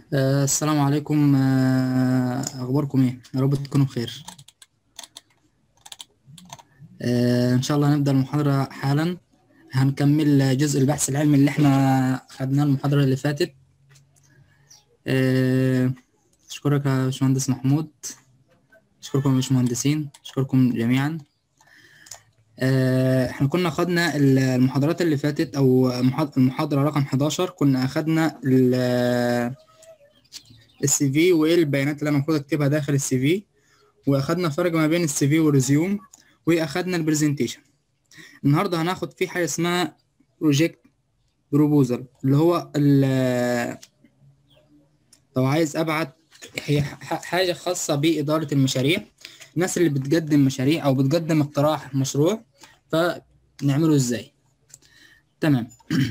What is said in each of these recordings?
آه، السلام عليكم آه، أخباركم إيه؟ يا رب تكونوا بخير آه، إن شاء الله هنبدأ المحاضرة حالا هنكمل جزء البحث العلمي اللي إحنا خدناه المحاضرة اللي فاتت آه، أشكرك يا باشمهندس محمود أشكركم يا باشمهندسين أشكركم جميعا آه، إحنا كنا خدنا المحاضرات اللي فاتت أو محاض- المحاضرة رقم 11 كنا أخدنا ال- السي في وايه البيانات اللي انا المفروض اكتبها داخل السي في واخدنا فرق ما بين السي في والريزيوم واخدنا البرزنتيشن النهارده هناخد فيه حاجه اسمها بروجكت بروبوزل اللي هو ال- لو عايز ابعت هي ح- حاجه خاصه باداره المشاريع الناس اللي بتقدم مشاريع او بتقدم اقتراح مشروع فنعمله ازاي تمام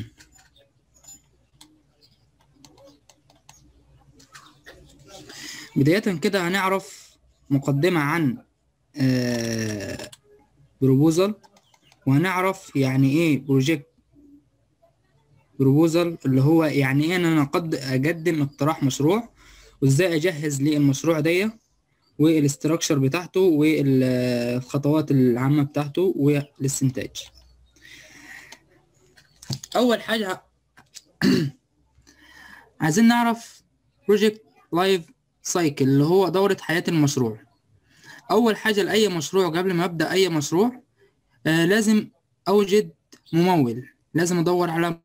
بداية كده هنعرف مقدمة عن بروبوزل وهنعرف يعني ايه بروجكت بروبوزل اللي هو يعني ايه ان انا قد اقدم اقتراح مشروع وازاي اجهز للمشروع دي والاستراكشر بتاعته والخطوات العامة بتاعته والاستنتاج اول حاجة عايزين نعرف بروجكت لايف سايكل اللي هو دورة حياة المشروع أول حاجة لأي مشروع قبل ما أبدأ أي مشروع آه لازم أوجد ممول لازم أدور على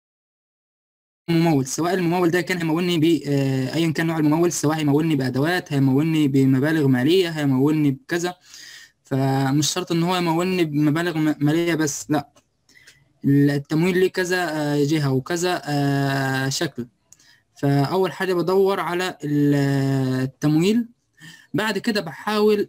ممول سواء الممول ده كان هيمولني ب آه أيا كان نوع الممول سواء هيمولني بأدوات هيمولني بمبالغ مالية هيمولني بكذا فمش شرط إن هو يمولني بمبالغ م- مالية بس لأ التمويل ليه كذا آه جهة وكذا آه شكل فأول حاجة بدور على ال- التمويل بعد كده بحاول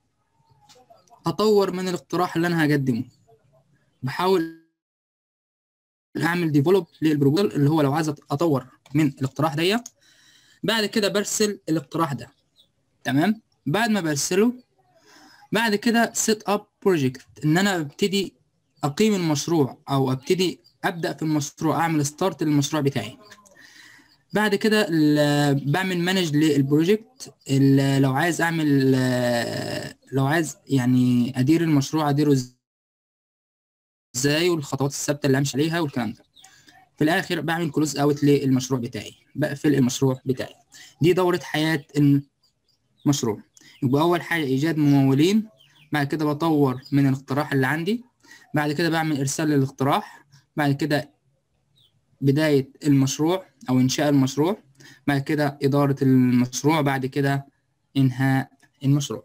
أطور من الاقتراح اللي أنا هقدمه بحاول أعمل ديفلوب للبروبوزل اللي هو لو عايز أطور من الاقتراح ده بعد كده برسل الاقتراح ده تمام بعد ما برسله بعد كده سيت اب بروجكت ان انا ابتدي اقيم المشروع او ابتدي ابدا في المشروع اعمل ستارت للمشروع بتاعي بعد كده ال- بعمل مانج للبروجكت ال- لو عايز اعمل آه، لو عايز يعني ادير المشروع اديره ازاي والخطوات الثابته اللي امشي عليها والكلام ده في الاخر بعمل كلوز اوت للمشروع بتاعي بقفل المشروع بتاعي دي دوره حياه المشروع يبقى اول حاجه ايجاد ممولين بعد كده بطور من الاقتراح اللي عندي بعد كده بعمل ارسال للاقتراح بعد كده بداية المشروع أو إنشاء المشروع بعد كده إدارة المشروع بعد كده إنهاء المشروع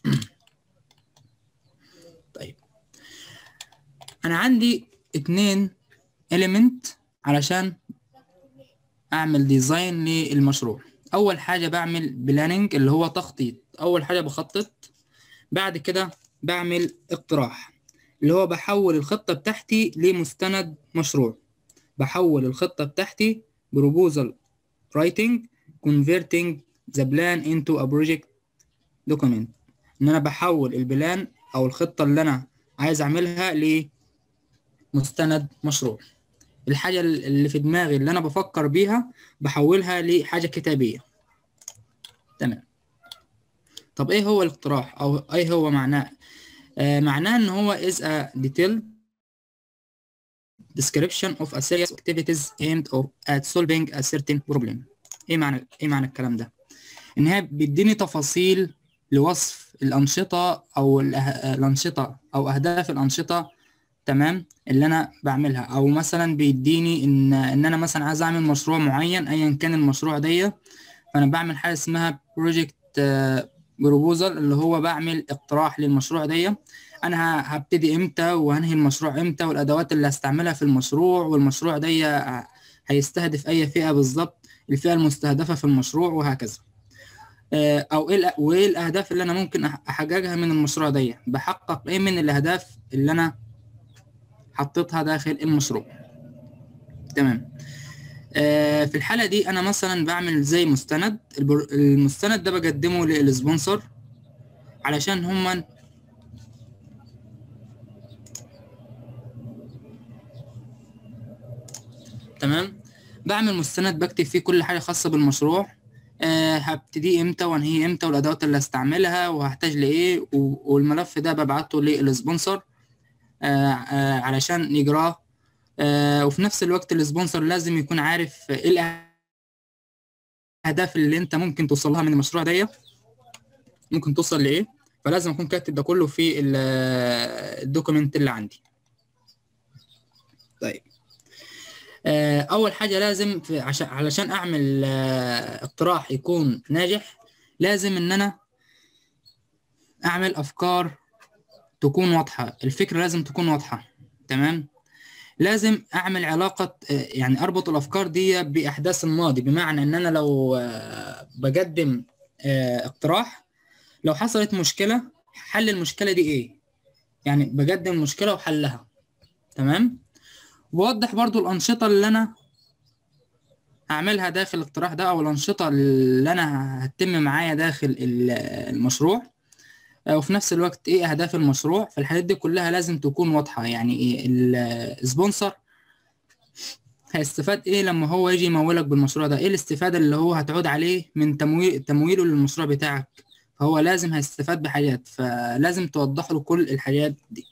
طيب أنا عندي اتنين element علشان أعمل ديزاين للمشروع أول حاجة بعمل بلاننج اللي هو تخطيط أول حاجة بخطط بعد كده بعمل اقتراح اللي هو بحول الخطة بتاعتي لمستند مشروع بحول الخطة بتاعتي proposal writing converting the plan into a project document ان انا بحول البلان او الخطة اللي انا عايز اعملها لمستند مشروع الحاجة اللي في دماغي اللي انا بفكر بيها بحولها لحاجة كتابية تمام طب ايه هو الاقتراح او ايه هو معناه آه معناه ان هو is a detailed description of a series of activities aimed or at solving a certain problem ايه معنى ايه معنى الكلام ده ان هي بيديني تفاصيل لوصف الانشطه او الأه- الانشطه او اهداف الانشطه تمام اللي انا بعملها او مثلا بيديني ان ان انا مثلا عايز اعمل مشروع معين ايا كان المشروع دي فانا بعمل حاجه اسمها بروجكت بروبوزل اللي هو بعمل اقتراح للمشروع دي انا ه- هبتدي امتى وهنهي المشروع امتى والادوات اللي هستعملها في المشروع والمشروع ده ه- هيستهدف اي فئة بالظبط الفئة المستهدفة في المشروع وهكذا آه، او ايه الأ- وايه الاهداف اللي انا ممكن أح- احققها من المشروع ده بحقق ايه من الاهداف اللي انا حطيتها داخل المشروع تمام آه، في الحالة دي انا مثلا بعمل زي مستند البر- المستند ده بقدمه للسبونسر علشان هم تمام بعمل مستند بكتب فيه كل حاجة خاصة بالمشروع آه هبتدي امتى وانهي امتى والادوات اللي هستعملها وهحتاج لايه و- والملف ده ببعته للسبونسر آه آه علشان يجراه آه وفي نفس الوقت السبونسر لازم يكون عارف ايه الاهداف اللي انت ممكن توصل لها من المشروع ده ممكن توصل لايه فلازم اكون كاتب ده كله في ال- الدوكيمنت اللي عندي طيب آه، اول حاجه لازم في عشان علشان اعمل آه، اقتراح يكون ناجح لازم ان انا اعمل افكار تكون واضحه الفكره لازم تكون واضحه تمام لازم اعمل علاقه آه، يعني اربط الافكار دي باحداث الماضي بمعنى ان انا لو آه، بقدم آه، اقتراح لو حصلت مشكله حل المشكله دي ايه يعني بقدم مشكله وحلها تمام بوضح برضو الأنشطة اللي أنا هعملها داخل الاقتراح ده أو الأنشطة اللي أنا هتتم معايا داخل ال- المشروع آه، وفي نفس الوقت إيه أهداف المشروع فالحاجات دي كلها لازم تكون واضحة يعني إيه السبونسر هيستفاد إيه لما هو يجي يمولك بالمشروع ده إيه الاستفادة اللي هو هتعود عليه من تمويل تمويله للمشروع بتاعك فهو لازم هيستفاد بحاجات فلازم توضح له كل الحاجات دي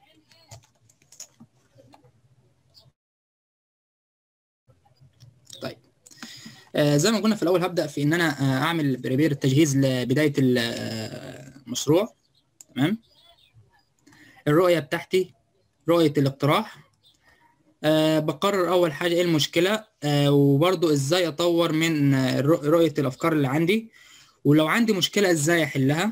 طيب آه زي ما قلنا في الاول هبدا في ان انا آه اعمل بريبير التجهيز لبدايه ال- آه، المشروع تمام الرؤيه بتاعتي رؤيه الاقتراح أه بقرر اول حاجه ايه المشكله أه وبرضو ازاي اطور من آه، رؤ- رؤيه الافكار اللي عندي ولو عندي مشكله ازاي احلها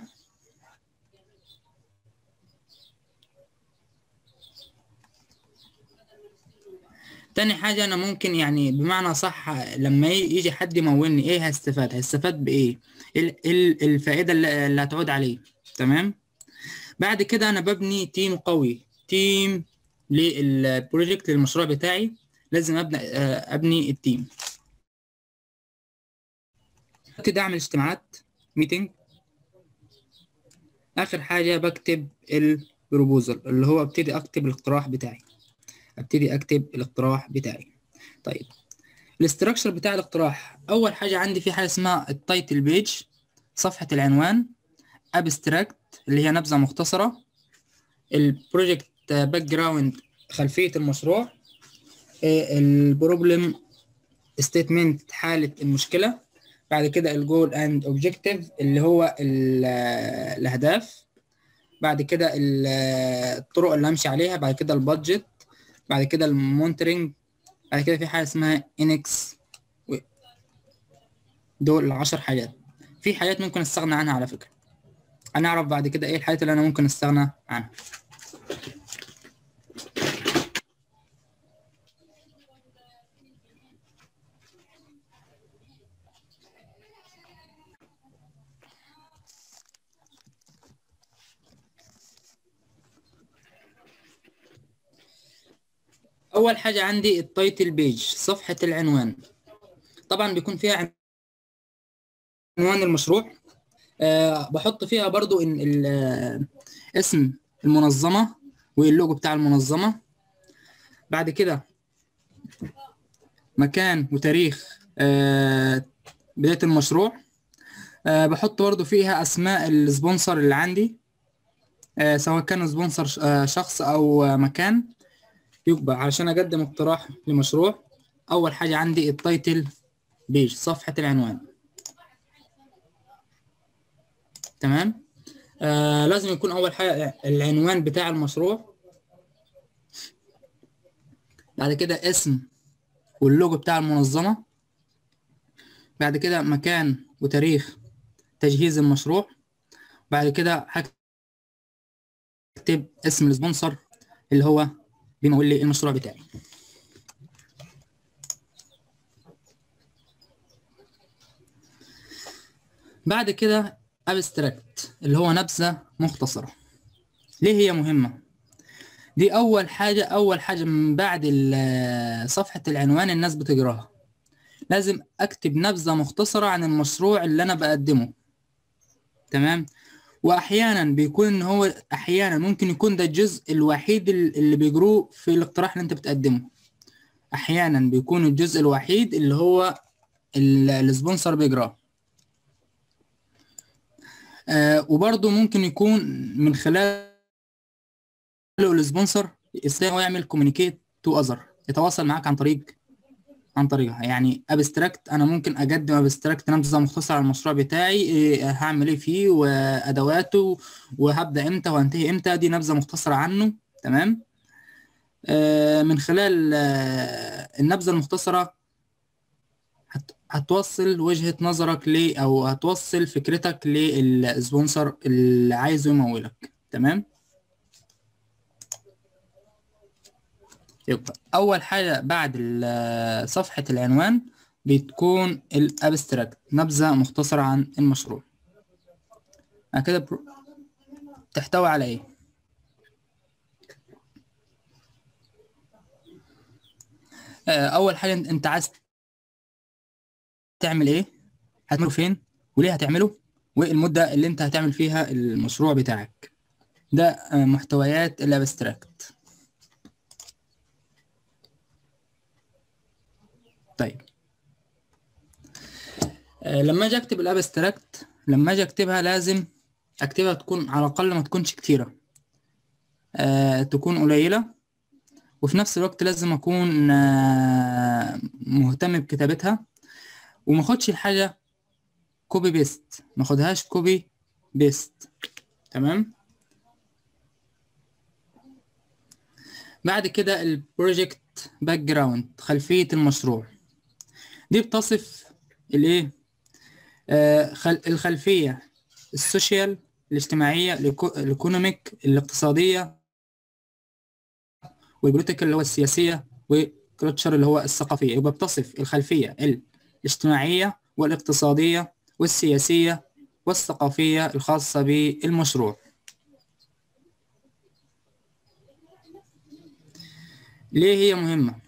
تاني حاجة أنا ممكن يعني بمعنى صح لما ي- يجي حد يمولني إيه هستفاد؟ هستفاد بإيه؟ إيه ال- إيه ال- الفائدة اللي اللي هتعود عليه تمام؟ بعد كده أنا ببني تيم قوي تيم للبروجكت للمشروع بتاعي لازم أبني آه، أبني التيم ابتدي أعمل اجتماعات ميتنج آخر حاجة بكتب البروبوزل اللي هو ابتدي أكتب الاقتراح بتاعي ابتدي اكتب الاقتراح بتاعي طيب الاستراكشر بتاع الاقتراح اول حاجه عندي في حاجه اسمها التايتل بيج صفحه العنوان ابستراكت اللي هي نبذه مختصره البروجكت باك جراوند خلفيه المشروع البروبلم ستيتمنت حاله المشكله بعد كده الجول اند اوبجكتيف اللي هو ال- الاهداف بعد كده ال- الطرق اللي همشي عليها بعد كده البادجت بعد كده المونترنج بعد كده في حاجه اسمها انكس دول العشر حاجات في حاجات ممكن استغنى عنها على فكره هنعرف بعد كده ايه الحاجات اللي انا ممكن استغنى عنها اول حاجه عندي التايتل بيج صفحه العنوان طبعا بيكون فيها عنوان المشروع أه بحط فيها برضو ان ال- آه، اسم المنظمه واللوجو بتاع المنظمه بعد كده مكان وتاريخ أه بدايه المشروع أه بحط برضو فيها اسماء السبونسر اللي عندي أه سواء كان سبونسر ش- آه، شخص او آه، مكان يبقى علشان اقدم اقتراح لمشروع اول حاجه عندي التايتل بيج صفحه العنوان تمام آه لازم يكون اول حاجه العنوان بتاع المشروع بعد كده اسم واللوجو بتاع المنظمه بعد كده مكان وتاريخ تجهيز المشروع بعد كده هكتب اسم السبونسر اللي هو بيمول لي المشروع بتاعي بعد كده ابستراكت اللي هو نبذة مختصرة ليه هي مهمة دي أول حاجة أول حاجة من بعد ال- صفحة العنوان الناس بتقراها لازم أكتب نبذة مختصرة عن المشروع اللي أنا بقدمه تمام واحيانا بيكون إن هو احيانا ممكن يكون ده الجزء الوحيد ال- اللي بيجروه في الاقتراح اللي انت بتقدمه احيانا بيكون الجزء الوحيد اللي هو ال- السبونسر بيجراه آه وبرضه ممكن يكون من خلال السبونسر ازاي هو يعمل كوميونيكيت تو اذر يتواصل معاك عن طريق عن طريقها يعني ابستراكت انا ممكن اقدم ابستراكت نبذه مختصره عن المشروع بتاعي إيه هعمل ايه فيه وادواته وهبدا امتى وهنتهي امتى دي نبذه مختصره عنه تمام آه من خلال آه النبذه المختصره هت هتوصل وجهه نظرك ل او هتوصل فكرتك للسبونسر اللي عايزه يمولك تمام يبقى اول حاجه بعد صفحه العنوان بتكون الابستراكت نبذه مختصره عن المشروع بعد كده برو... تحتوي على ايه اول حاجه انت عايز تعمل ايه هتعمله فين وليه هتعمله والمده اللي انت هتعمل فيها المشروع بتاعك ده محتويات الابستراكت طيب آه لما اجي اكتب الابستراكت لما اجي اكتبها لازم اكتبها تكون على الاقل ما تكونش كتيره آه تكون قليله وفي نفس الوقت لازم اكون آه مهتم بكتابتها وما اخدش الحاجه كوبي بيست ما اخدهاش كوبي بيست تمام بعد كده البروجكت باك جراوند خلفيه المشروع دي بتصف الايه آه خل... الخلفيه السوشيال الاجتماعيه الايكونوميك الاقتصاديه والبوليتيكال اللي هو السياسيه والكلتشر اللي هو الثقافيه يبقى بتصف الخلفيه الاجتماعيه والاقتصاديه والسياسيه والثقافيه الخاصه بالمشروع ليه هي مهمه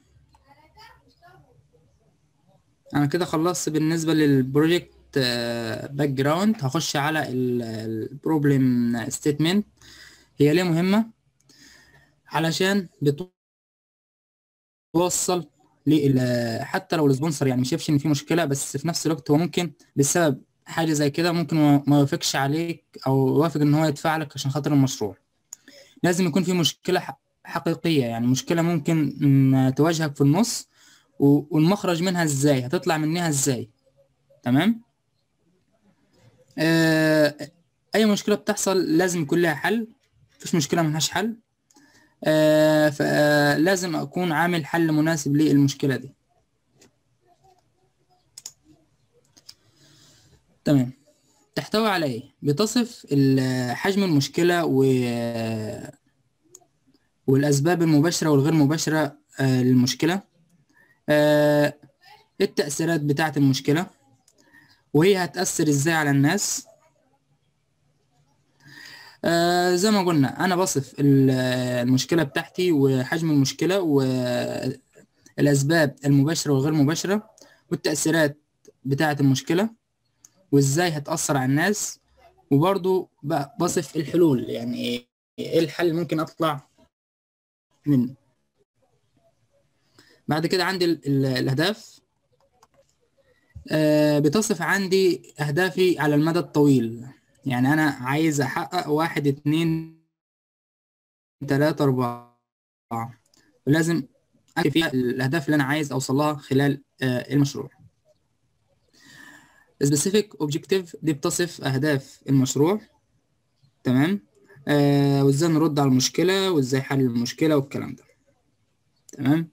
انا كده خلصت بالنسبه للبروجكت باك جراوند هخش على البروبلم ستيتمنت هي ليه مهمه علشان بتوصل حتى لو السبونسر يعني مش شايفش ان في مشكله بس في نفس الوقت هو ممكن بسبب حاجه زي كده ممكن ما يوافقش عليك او يوافق ان هو يدفع لك عشان خاطر المشروع لازم يكون في مشكله حقيقيه يعني مشكله ممكن تواجهك في النص والمخرج منها ازاي هتطلع منها ازاي تمام آه اي مشكله بتحصل لازم يكون لها حل مفيش مشكله ملهاش حل آه فلازم اكون عامل حل مناسب للمشكله دي تمام تحتوي على ايه بتصف حجم المشكله و والاسباب المباشره والغير مباشره آه للمشكله آه التأثيرات بتاعة المشكلة وهي هتأثر ازاي على الناس آه زي ما قلنا انا بصف المشكلة بتاعتي وحجم المشكلة والاسباب المباشرة والغير مباشرة والتأثيرات بتاعة المشكلة وازاي هتأثر على الناس وبرضو بصف الحلول يعني ايه الحل ممكن اطلع منه بعد كده عندي الاهداف آه بتصف عندي اهدافي على المدى الطويل يعني انا عايز احقق واحد اتنين تلاتة اربعة ولازم اكتب فيها الاهداف اللي انا عايز اوصلها خلال آه المشروع specific objective دي بتصف اهداف المشروع تمام آه وازاي نرد على المشكلة وازاي حل المشكلة والكلام ده تمام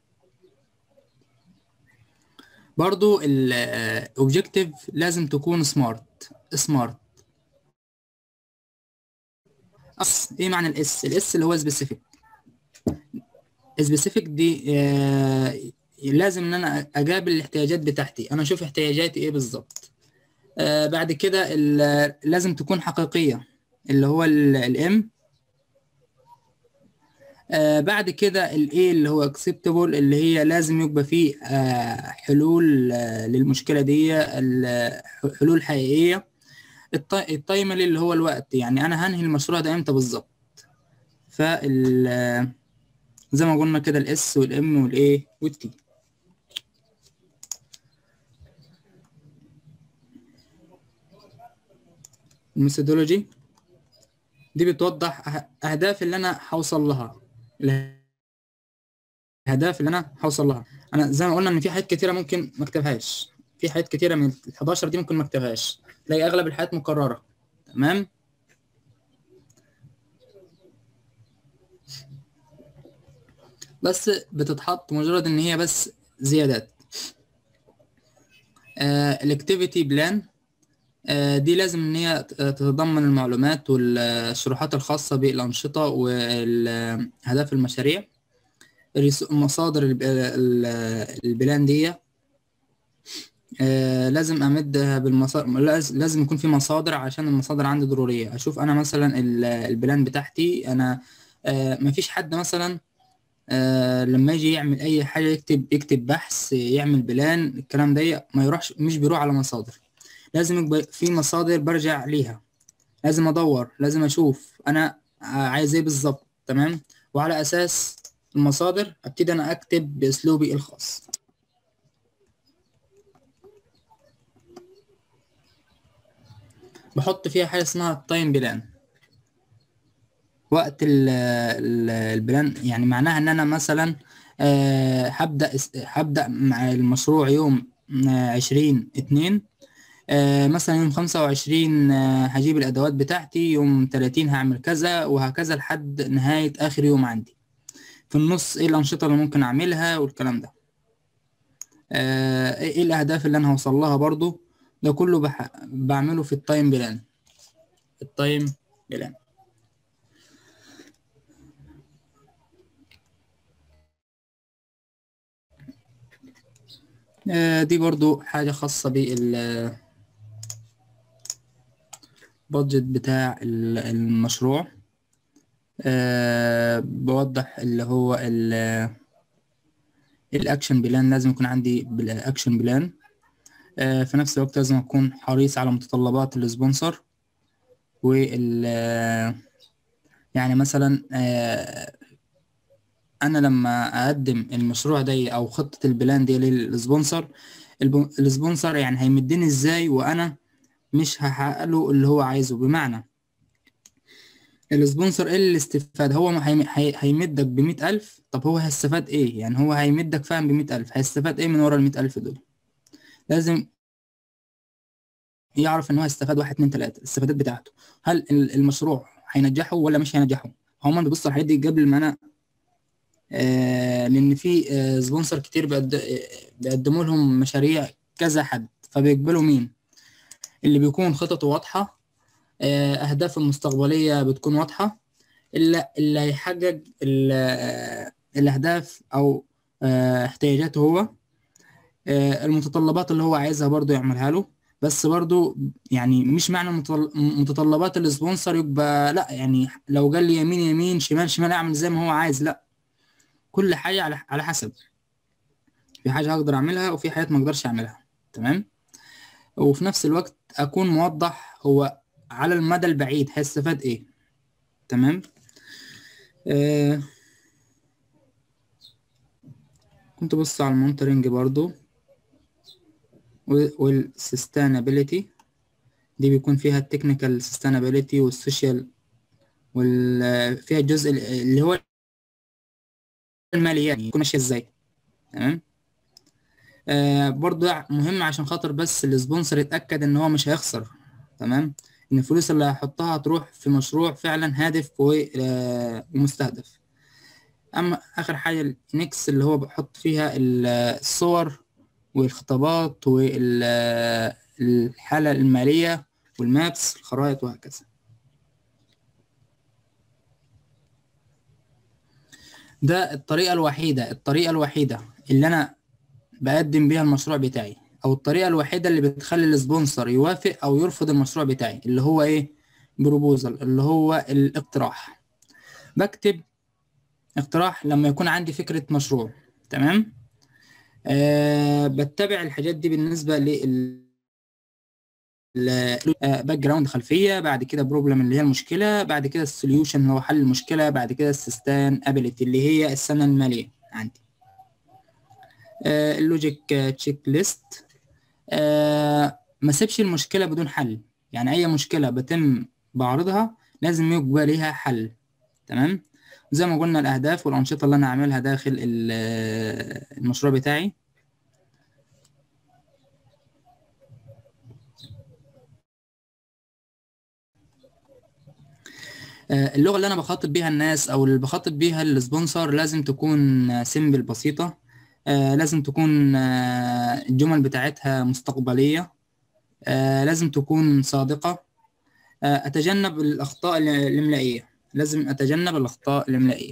برضو الاوبجكتيف لازم تكون سمارت سمارت اس ايه معنى الاس الاس اللي هو سبيسيفيك سبيسيفيك دي آه لازم ان انا اجابل الاحتياجات بتاعتي انا اشوف احتياجاتي ايه بالظبط آه بعد كده لازم تكون حقيقيه اللي هو الام آه بعد كده الايه اللي هو اكسبتابل اللي هي لازم يبقى فيه آه حلول آه للمشكله دي حلول حقيقيه التايملي اللي هو الوقت يعني انا هنهي المشروع ده امتى بالظبط فال زي ما قلنا كده الاس والام والايه والتي الميثودولوجي دي بتوضح أه- اهداف اللي انا هوصل لها الاهداف اللي انا هوصل لها انا زي ما قلنا ان في حاجات كتيره ممكن ما اكتبهاش في حاجات كتيره من ال 11 دي ممكن ما اكتبهاش تلاقي اغلب الحاجات مكرره تمام بس بتتحط مجرد ان هي بس زيادات الاكتيفيتي بلان دي لازم ان هي تتضمن المعلومات والشروحات الخاصة بالأنشطة وأهداف المشاريع الريسو- مصادر الب- ال- البلان دي آه، لازم امدها بالمصادر لازم يكون في مصادر عشان المصادر عندي ضروريه اشوف انا مثلا ال- البلان بتاعتي انا آه، مفيش حد مثلا آه، لما يجي يعمل اي حاجه يكتب يكتب بحث يعمل بلان الكلام ده ما يروحش مش بيروح على مصادر لازم يبقى في مصادر برجع ليها لازم ادور لازم اشوف انا عايز ايه بالظبط تمام وعلى اساس المصادر ابتدي انا اكتب باسلوبي الخاص بحط فيها حاجه اسمها التايم بلان وقت ال ال البلان يعني معناها ان انا مثلا آه، هبدا اس- هبدا مع المشروع يوم عشرين اتنين آه، مثلا يوم خمسة وعشرين هجيب الادوات بتاعتي يوم تلاتين هعمل كذا وهكذا لحد نهايه اخر يوم عندي في النص ايه الانشطه اللي ممكن اعملها والكلام ده آه، ايه الاهداف اللي انا هوصل لها برضو ده كله بح... بعمله في التايم بلان التايم بلان آه، دي برضو حاجة خاصة بال بادجت بتاع ال- المشروع آه، بوضح اللي هو ال الاكشن بلان لازم يكون عندي بالاكشن بلان آه، في نفس الوقت لازم اكون حريص على متطلبات السبونسر وال يعني مثلا آه، انا لما اقدم المشروع ده او خطة البلان دي للسبونسر الب- السبونسر يعني هيمدني ازاي وانا مش هحقق له اللي هو عايزه بمعنى السبونسر ايه الاستفادة هو ما هيم- هي- هيمدك بمية ألف طب هو هيستفاد ايه يعني هو هيمدك فعلا بمية ألف هيستفاد ايه من ورا المية ألف دول لازم يعرف ان هو هيستفاد واحد اتنين تلاتة الاستفادات بتاعته هل ال- المشروع هينجحه ولا مش هينجحه هما بيبصوا على الحاجات دي قبل ما انا آه لان في آه سبونسر كتير بيقد- آه، بيقدموا لهم مشاريع كذا حد فبيقبلوا مين اللي بيكون خططه واضحة آه اهدافه المستقبلية بتكون واضحة اللي اللي هيحقق ال- آه، الاهداف او آه احتياجاته هو آه المتطلبات اللي هو عايزها برضو يعملها له بس برضو يعني مش معنى متطل- متطلبات السبونسر يبقى لا يعني لو قال لي يمين يمين شمال شمال اعمل زي ما هو عايز لا كل حاجة على على حسب في حاجة هقدر اعملها وفي حاجات ما اقدرش اعملها تمام وفي نفس الوقت اكون موضح هو على المدى البعيد هيستفاد ايه تمام آه كنت بص على المونترنج برضو والسستينابيليتي دي بيكون فيها التكنيكال سستينابيليتي والسوشيال وال فيها الجزء اللي هو الماليات يكون ماشيه ازاي تمام آه برضو مهم عشان خاطر بس السبونسر يتاكد ان هو مش هيخسر تمام ان الفلوس اللي هيحطها تروح في مشروع فعلا هادف و- آه، ومستهدف اما اخر حاجه النكس اللي هو بحط فيها ال- الصور والخطابات والحاله الماليه والمابس الخرائط وهكذا ده الطريقه الوحيده الطريقه الوحيده اللي انا بقدم بيها المشروع بتاعي او الطريقه الوحيده اللي بتخلي السبونسر يوافق او يرفض المشروع بتاعي اللي هو ايه بروبوزل اللي هو الاقتراح بكتب اقتراح لما يكون عندي فكره مشروع تمام أه بتبع الحاجات دي بالنسبه لل باك جراوند خلفيه بعد كده بروبلم اللي هي المشكله بعد كده السوليوشن اللي هو حل المشكله بعد كده السستان ابيليتي اللي هي السنه الماليه عندي اللوجيك تشيك ليست ما سيبش المشكله بدون حل يعني اي مشكله بتم بعرضها لازم يبقى ليها حل تمام زي ما قلنا الاهداف والانشطه اللي انا هعملها داخل المشروع بتاعي اللغه اللي انا بخاطب بيها الناس او اللي بخاطب بيها السبونسر لازم تكون سيمبل بسيطه لازم تكون الجمل بتاعتها مستقبليه لازم تكون صادقه اتجنب الاخطاء الاملائيه لازم اتجنب الاخطاء الاملائيه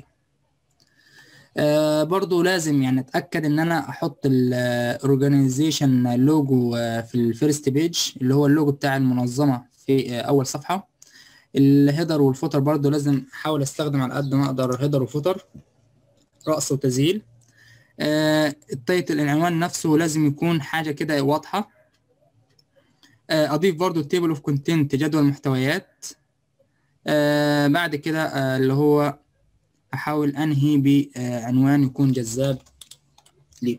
برضو لازم يعني اتاكد ان انا احط الاورجانيزيشن لوجو في الفيرست بيج اللي هو اللوجو بتاع المنظمه في اول صفحه الهيدر والفوتر برضو لازم احاول استخدم على قد ما اقدر هيدر وفوتر رأس وتسجيل آه التايتل العنوان نفسه لازم يكون حاجة كده واضحة آه اضيف برضو التيبل اوف كونتنت جدول محتويات آه بعد كده آه اللي هو احاول انهي بعنوان يكون جذاب لي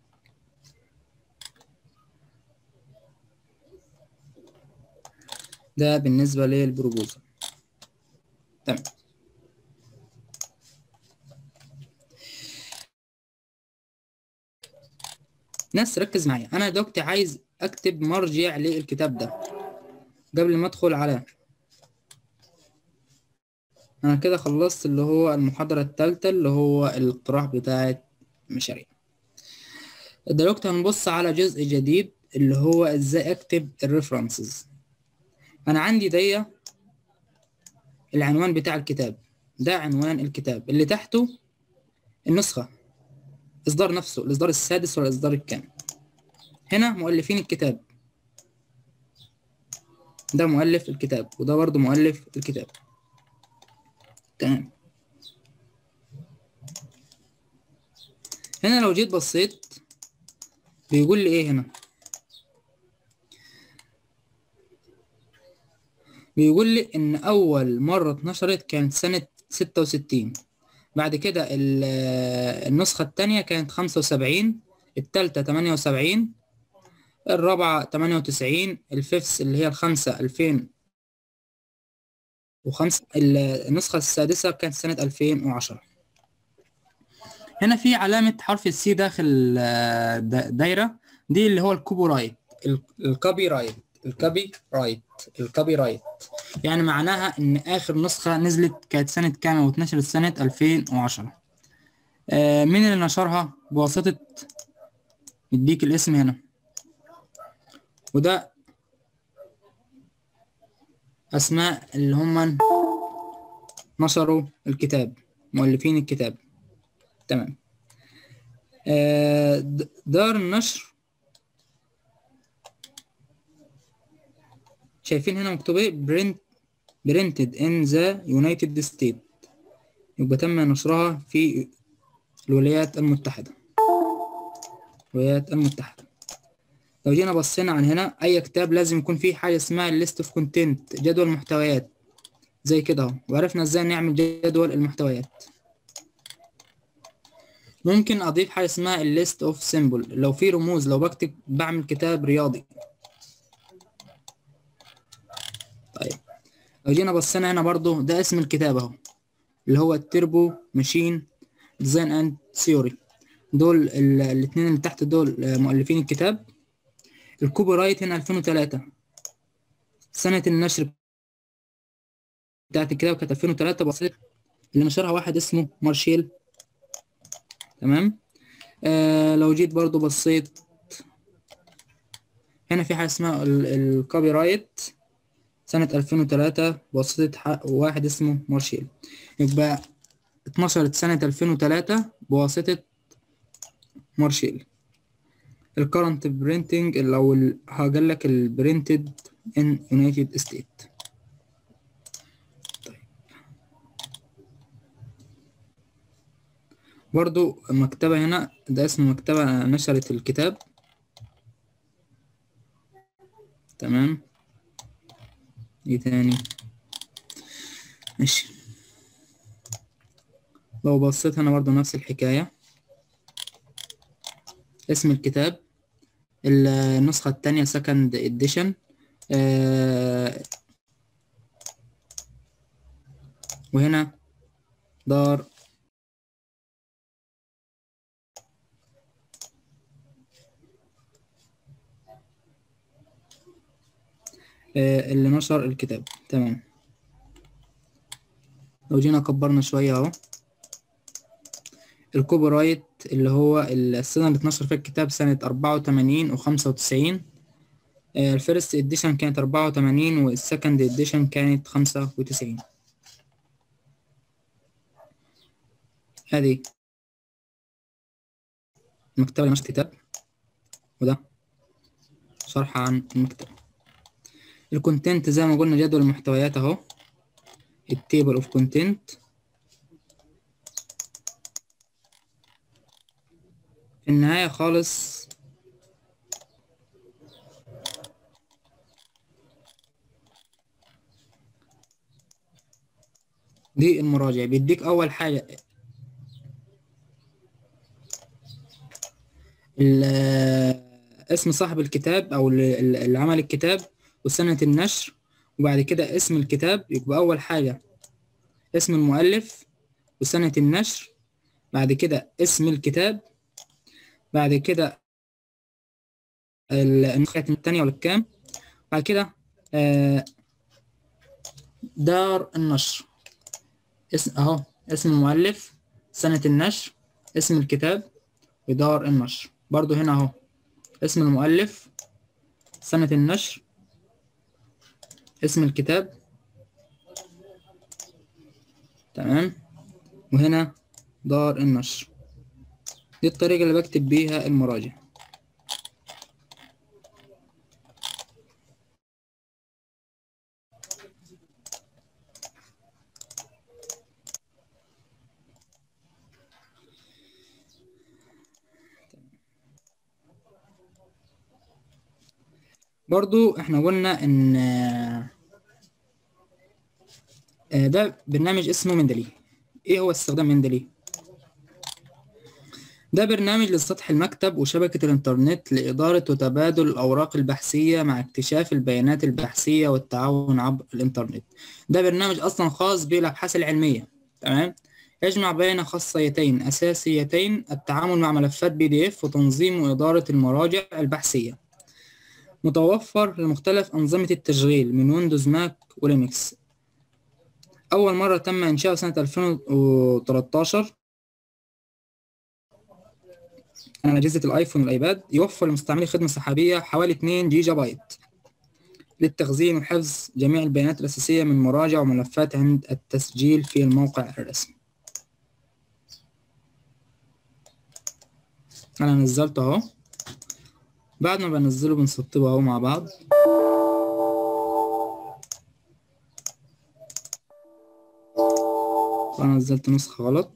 ده بالنسبة للبروبوزل تمام ناس ركز معايا انا دلوقتي عايز اكتب مرجع للكتاب ده قبل ما ادخل على انا كده خلصت اللي هو المحاضرة الثالثة اللي هو الاقتراح بتاعة مشاريع دلوقتي هنبص على جزء جديد اللي هو ازاي اكتب الريفرنسز انا عندي دي العنوان بتاع الكتاب ده عنوان الكتاب اللي تحته النسخة اصدار نفسه الاصدار السادس ولا الاصدار الكام هنا مؤلفين الكتاب ده مؤلف الكتاب وده برضه مؤلف الكتاب تمام هنا لو جيت بصيت بيقول لي ايه هنا بيقول لي ان اول مرة اتنشرت كانت سنة ستة وستين بعد كده النسخة التانية كانت خمسة وسبعين التالتة تمانية وسبعين الرابعة تمانية وتسعين الفيفس اللي هي الخمسة ألفين وخمسة النسخة السادسة كانت سنة ألفين وعشرة هنا في علامة حرف السي داخل دايرة دي اللي هو الكوبي رايت الكوبي رايت الكوبي رايت الكوبي رايت يعني معناها ان اخر نسخة نزلت كانت سنة كام واتنشرت سنة 2010 آه مين اللي نشرها بواسطة يديك الاسم هنا وده اسماء اللي هم نشروا الكتاب مؤلفين الكتاب تمام آه دار النشر شايفين هنا مكتوب ايه برنت برنتد ان ذا يونايتد ستيت يبقى تم نشرها في الولايات المتحدة الولايات المتحدة لو جينا بصينا عن هنا اي كتاب لازم يكون فيه حاجة اسمها الليست اوف كونتنت جدول محتويات زي كده اهو وعرفنا ازاي نعمل جدول المحتويات ممكن اضيف حاجة اسمها الليست اوف سيمبل لو في رموز لو بكتب بعمل كتاب رياضي طيب لو جينا بصينا هنا برضو ده اسم الكتاب اهو اللي هو التربو ماشين ديزاين اند ثيوري دول الاثنين اللي تحت دول مؤلفين الكتاب الكوبي رايت هنا 2003 سنة النشر بتاعت الكتاب كانت 2003 بسيط اللي نشرها واحد اسمه مارشيل تمام آه لو جيت برضو بصيت هنا في حاجة اسمها الكوبي رايت سنة 2003 بواسطة واحد اسمه مارشيل يبقى اتنشرت سنة 2003 بواسطة مارشيل الكرنت برينتنج لو هقول لك البرينتد ان يونايتد ستيت برضو مكتبة هنا ده اسم مكتبة نشرت الكتاب تمام ايه تاني ماشي لو بصيت هنا برضو نفس الحكاية اسم الكتاب النسخة التانية second edition آه وهنا دار آه اللي نشر الكتاب تمام لو جينا كبرنا شوية اهو الكوبي رايت اللي هو السنة اللي اتنشر فيها الكتاب سنة أربعة وتمانين وخمسة وتسعين الفيرست اديشن كانت أربعة وتمانين والسكند اديشن كانت خمسة وتسعين هذه المكتبة اللي نشر الكتاب وده شرح عن المكتبة الكونتنت زي ما قلنا جدول المحتويات اهو التيبل اوف كونتنت في النهاية خالص دي المراجع بيديك أول حاجة اسم صاحب الكتاب أو اللي عمل الكتاب وسنة النشر وبعد كده اسم الكتاب يبقى أول حاجة اسم المؤلف وسنة النشر بعد كده اسم الكتاب بعد كده النسخة التانية ولا الكام بعد كده دار النشر اسم اهو اسم المؤلف سنة النشر اسم الكتاب ودار النشر برضو هنا اهو اسم المؤلف سنة النشر اسم الكتاب تمام وهنا دار النشر دي الطريقة اللي بكتب بيها المراجع برضو احنا قلنا ان ده برنامج اسمه مندلي ايه هو استخدام مندلي ده برنامج لسطح المكتب وشبكة الإنترنت لإدارة وتبادل الأوراق البحثية مع اكتشاف البيانات البحثية والتعاون عبر الإنترنت ده برنامج أصلا خاص بالأبحاث العلمية تمام يجمع بين خاصيتين أساسيتين التعامل مع ملفات بي دي إف وتنظيم وإدارة المراجع البحثية متوفر لمختلف أنظمة التشغيل من ويندوز ماك ولينكس أول مرة تم إنشاؤه سنة 2013 على أجهزة الآيفون والأيباد يوفر لمستعملي خدمة سحابية حوالي 2 جيجا بايت للتخزين وحفظ جميع البيانات الأساسية من مراجع وملفات عند التسجيل في الموقع الرسمي أنا نزلته أهو بعد ما بنزله بنسطبه أهو مع بعض أنا نزلت نسخة غلط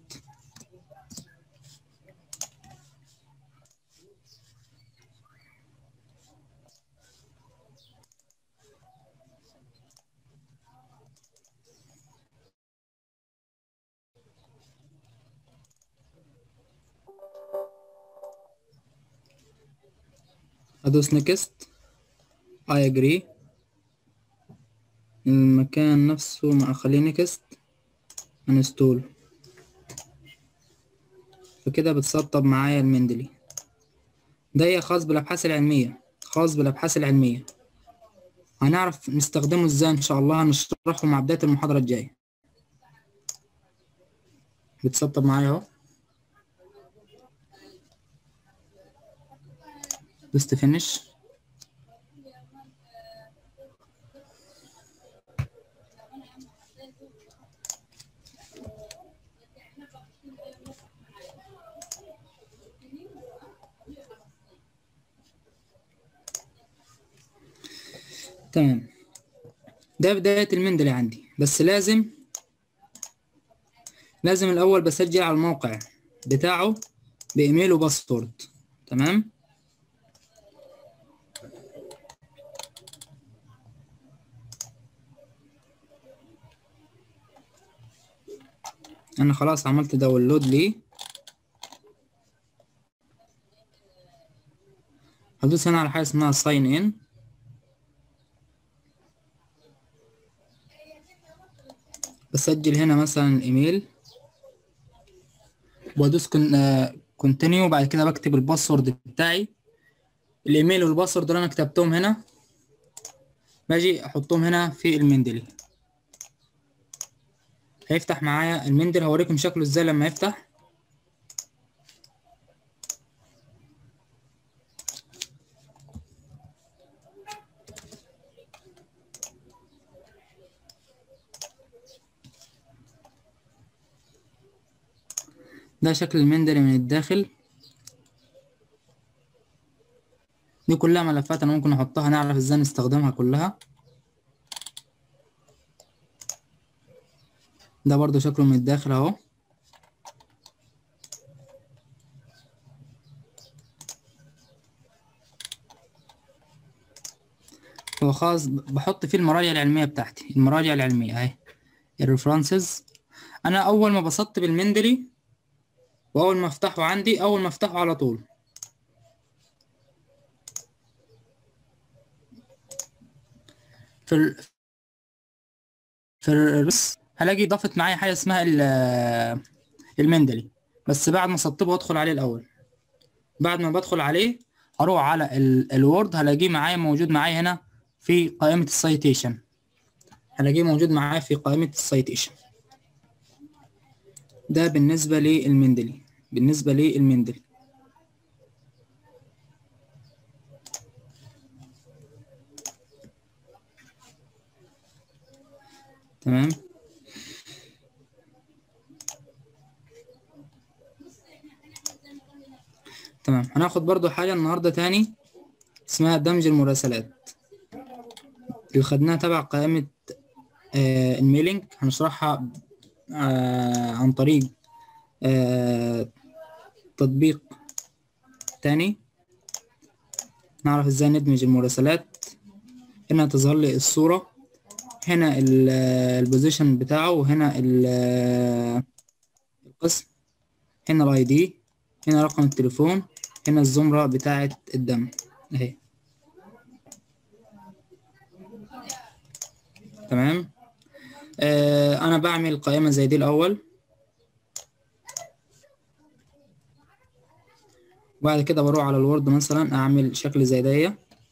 ادوس نكست اي اجري المكان نفسه ما اخليه نكست انستول فكده بتسطب معايا المندلي ده خاص بالابحاث العلميه خاص بالابحاث العلميه هنعرف نستخدمه ازاي ان شاء الله هنشرحه مع بدايه المحاضره الجايه بتسطب معايا اهو دوست فينش تمام ده بداية المندلي عندي بس لازم لازم الأول بسجل على الموقع بتاعه بإيميل وباسورد تمام انا خلاص عملت داونلود ليه هدوس هنا على حاجه اسمها ساين ان بسجل هنا مثلا الايميل وادوس كونتينيو وبعد كده بكتب الباسورد بتاعي الايميل والباسورد اللي انا كتبتهم هنا باجي احطهم هنا في المندلي هيفتح معايا المندل هوريكم شكله ازاي لما يفتح ده شكل المندل من الداخل دي كلها ملفات انا ممكن احطها نعرف ازاي نستخدمها كلها ده برضو شكله من الداخل اهو هو خلاص بحط فيه المراجع العلمية بتاعتي المراجع العلمية اهي الريفرنسز انا اول ما بسطب المندلي واول ما افتحه عندي اول ما افتحه على طول في ال... في الرس هلاقي ضافت معايا حاجه اسمها المندلي بس بعد ما اسطبه وادخل عليه الاول بعد ما بدخل عليه اروح على ال... الوورد هلاقيه معايا موجود معايا هنا في قائمه السايتيشن هلاقيه موجود معايا في قائمه السايتيشن ده بالنسبه للمندلي بالنسبه للمندلي تمام تمام هناخد برضو حاجة النهاردة تاني اسمها دمج المراسلات اللي خدناها تبع قائمة آه الميلينج هنشرحها آه عن طريق آه تطبيق تاني نعرف ازاي ندمج المراسلات هنا تظهر لي الصورة هنا البوزيشن بتاعه وهنا القسم هنا الاي دي هنا رقم التليفون هنا الزمرة بتاعة الدم اهي تمام آه انا بعمل قائمة زي دي الاول بعد كده بروح على الوورد مثلا اعمل شكل زي دي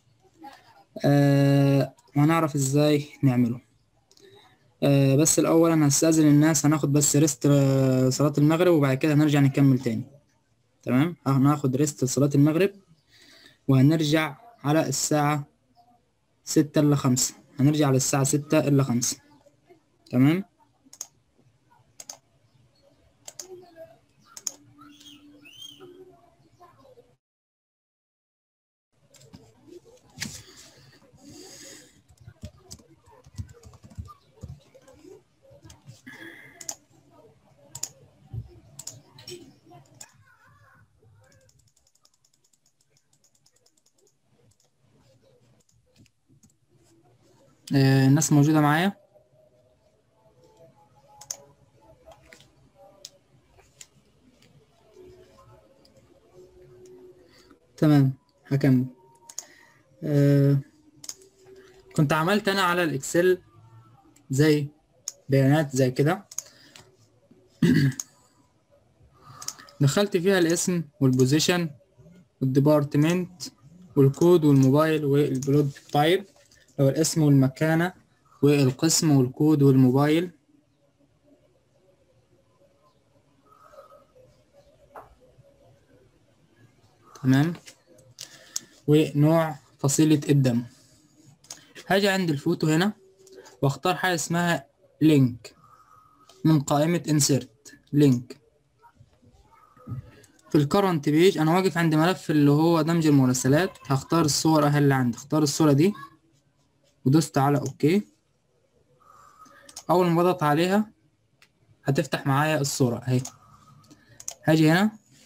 آه وهنعرف ازاي نعمله آه بس الاول انا هستأذن الناس هناخد بس ريست آه صلاة المغرب وبعد كده هنرجع نكمل تاني تمام هناخد ريست صلاة المغرب وهنرجع على الساعة ستة إلا خمسة هنرجع على الساعة ستة إلا خمسة تمام آه، الناس موجودة معايا تمام هكمل آه، كنت عملت انا على الاكسل زي بيانات زي كده دخلت فيها الاسم والبوزيشن والديبارتمنت والكود والموبايل والبلود تايب لو الاسم والمكانة والقسم والكود والموبايل تمام ونوع فصيلة الدم هاجي عند الفوتو هنا واختار حاجة اسمها لينك من قائمة insert لينك في الكرنت بيج انا واقف عند ملف اللي هو دمج المراسلات هختار الصورة اهي اللي عندي اختار الصورة دي ودوست على اوكي اول ما بضغط عليها هتفتح معايا الصورة اهي هاجي هنا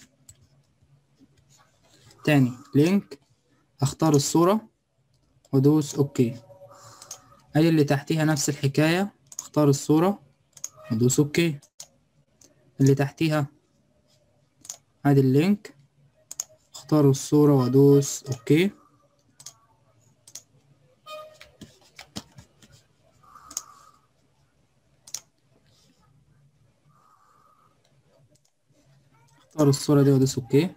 تاني لينك اختار الصورة وادوس اوكي اجي اللي تحتيها نفس الحكاية اختار الصورة وادوس اوكي اللي تحتيها ادي اللينك اختار الصورة وادوس اوكي اختار الصورة دي وادوس اوكي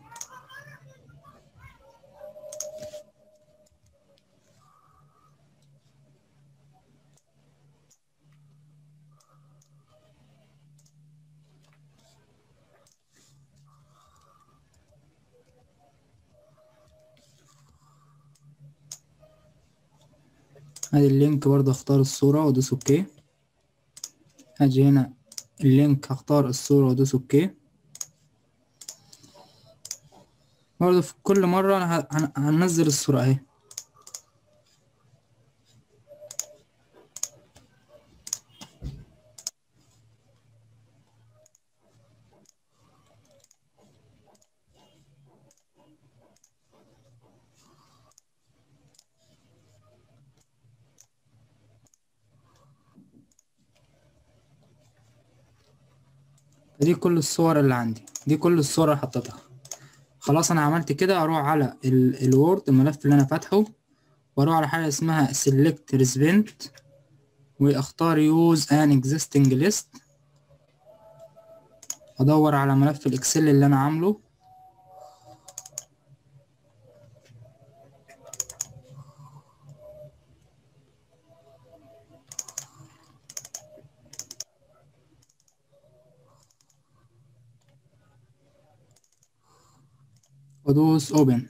ادي اللينك برضه اختار الصورة وادوس اوكي هاجي هنا اللينك هختار الصورة وادوس اوكي برضه في كل مرة انا ه- هن- هنزل الصورة اهي دي كل الصور اللي عندي دي كل الصور اللي حطيتها خلاص انا عملت كده اروح على ال- الوورد الملف اللي انا فاتحه واروح على حاجه اسمها select recipient واختار use an existing list ادور على ملف الاكسل اللي انا عامله وادوس open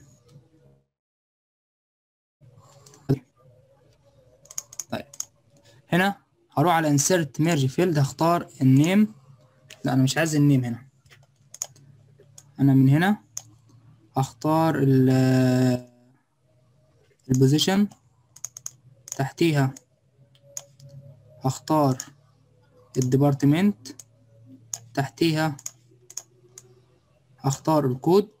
طيب هنا هروح على insert merge field هختار النيم لا انا مش عايز النيم هنا انا من هنا هختار ال البوزيشن تحتيها هختار الديبارتمنت تحتيها هختار الكود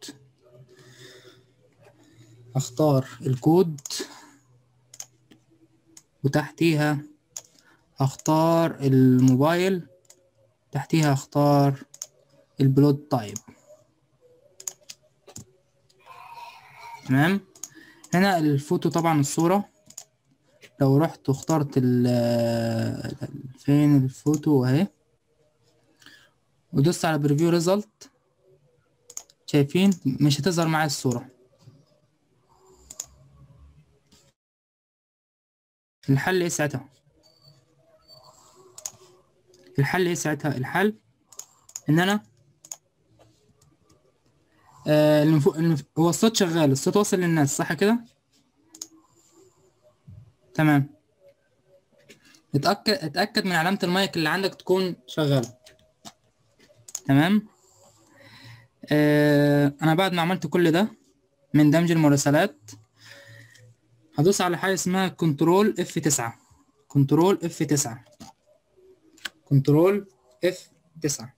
هختار الكود وتحتيها هختار الموبايل تحتيها هختار البلود تايب تمام هنا الفوتو طبعا الصورة لو رحت واخترت ال فين الفوتو اهي ودوست على بريفيو ريزلت شايفين مش هتظهر معايا الصورة الحل ايه ساعتها الحل ايه ساعتها الحل ان انا آه المفو... المف... هو الصوت شغال الصوت واصل للناس صح كده تمام اتأكد اتأكد من علامة المايك اللي عندك تكون شغالة تمام آه انا بعد ما عملت كل ده من دمج المراسلات هدوس على حاجة اسمها كنترول اف تسعة كنترول اف تسعة كنترول اف تسعة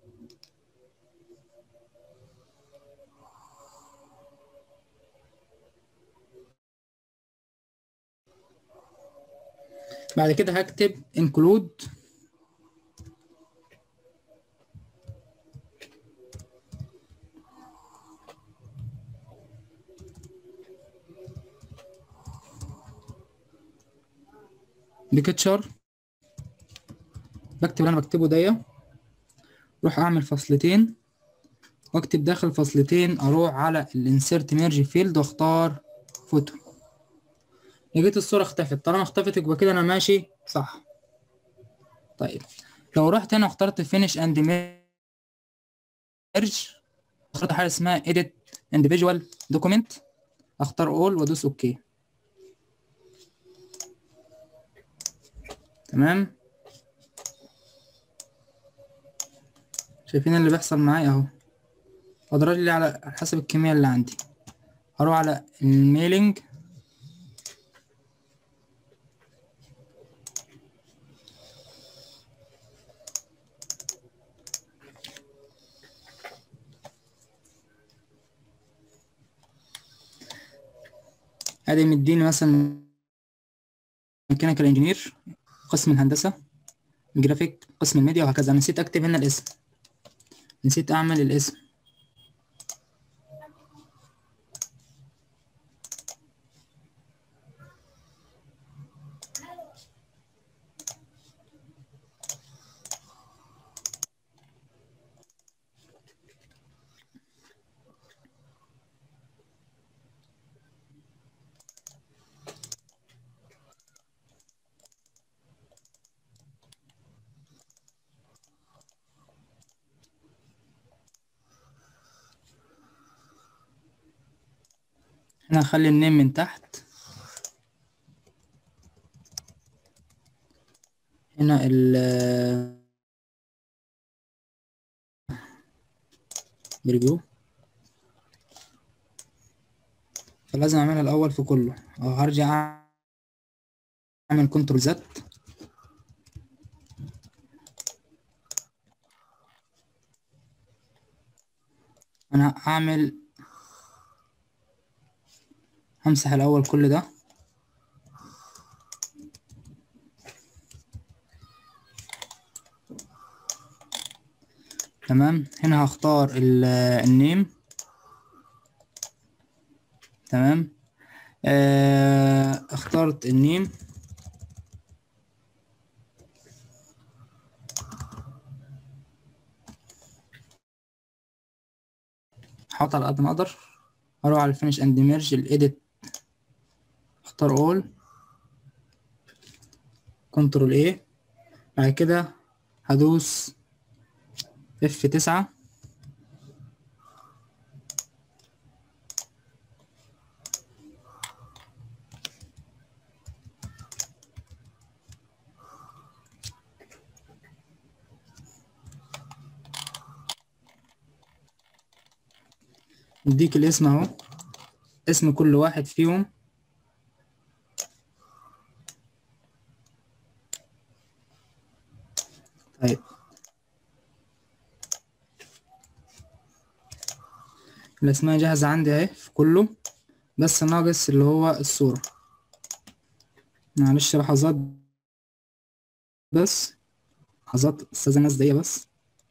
بعد كده هكتب include بكتشر بكتب اللي انا بكتبه ديا اروح اعمل فصلتين واكتب داخل فصلتين اروح على الانسيرت ميرج فيلد واختار فوتو لقيت الصورة اختفت طالما اختفت يبقى كده انا ماشي صح طيب لو رحت هنا واخترت فينيش اند ميرج اخترت حاجة اسمها edit individual document اختار all وادوس اوكي تمام شايفين اللي بيحصل معايا اهو اضرب لي على حسب الكمية اللي عندي هروح على الميلينج ادي مديني مثلا ميكانيكال انجينير قسم الهندسة الجرافيك قسم الميديا وهكذا نسيت اكتب هنا الاسم نسيت اعمل الاسم انا هخلي النيم من تحت هنا ال بريفيو فلازم اعملها الاول في كله او هرجع اعمل كنترول زد انا هعمل همسح الاول كل ده تمام هنا هختار ال- النيم تمام آه اخترت النيم هحط على قد ما اقدر اروح على الفينش اند ميرج الايديت اختار اول كنترول ايه بعد كده هدوس اف تسعة نديك الاسم اهو اسم كل واحد فيهم طيب الاسماء جاهزة عندي اهي في كله بس ناقص اللي هو الصورة معلش لحظات بس لحظات استاذة ناس دقيقة بس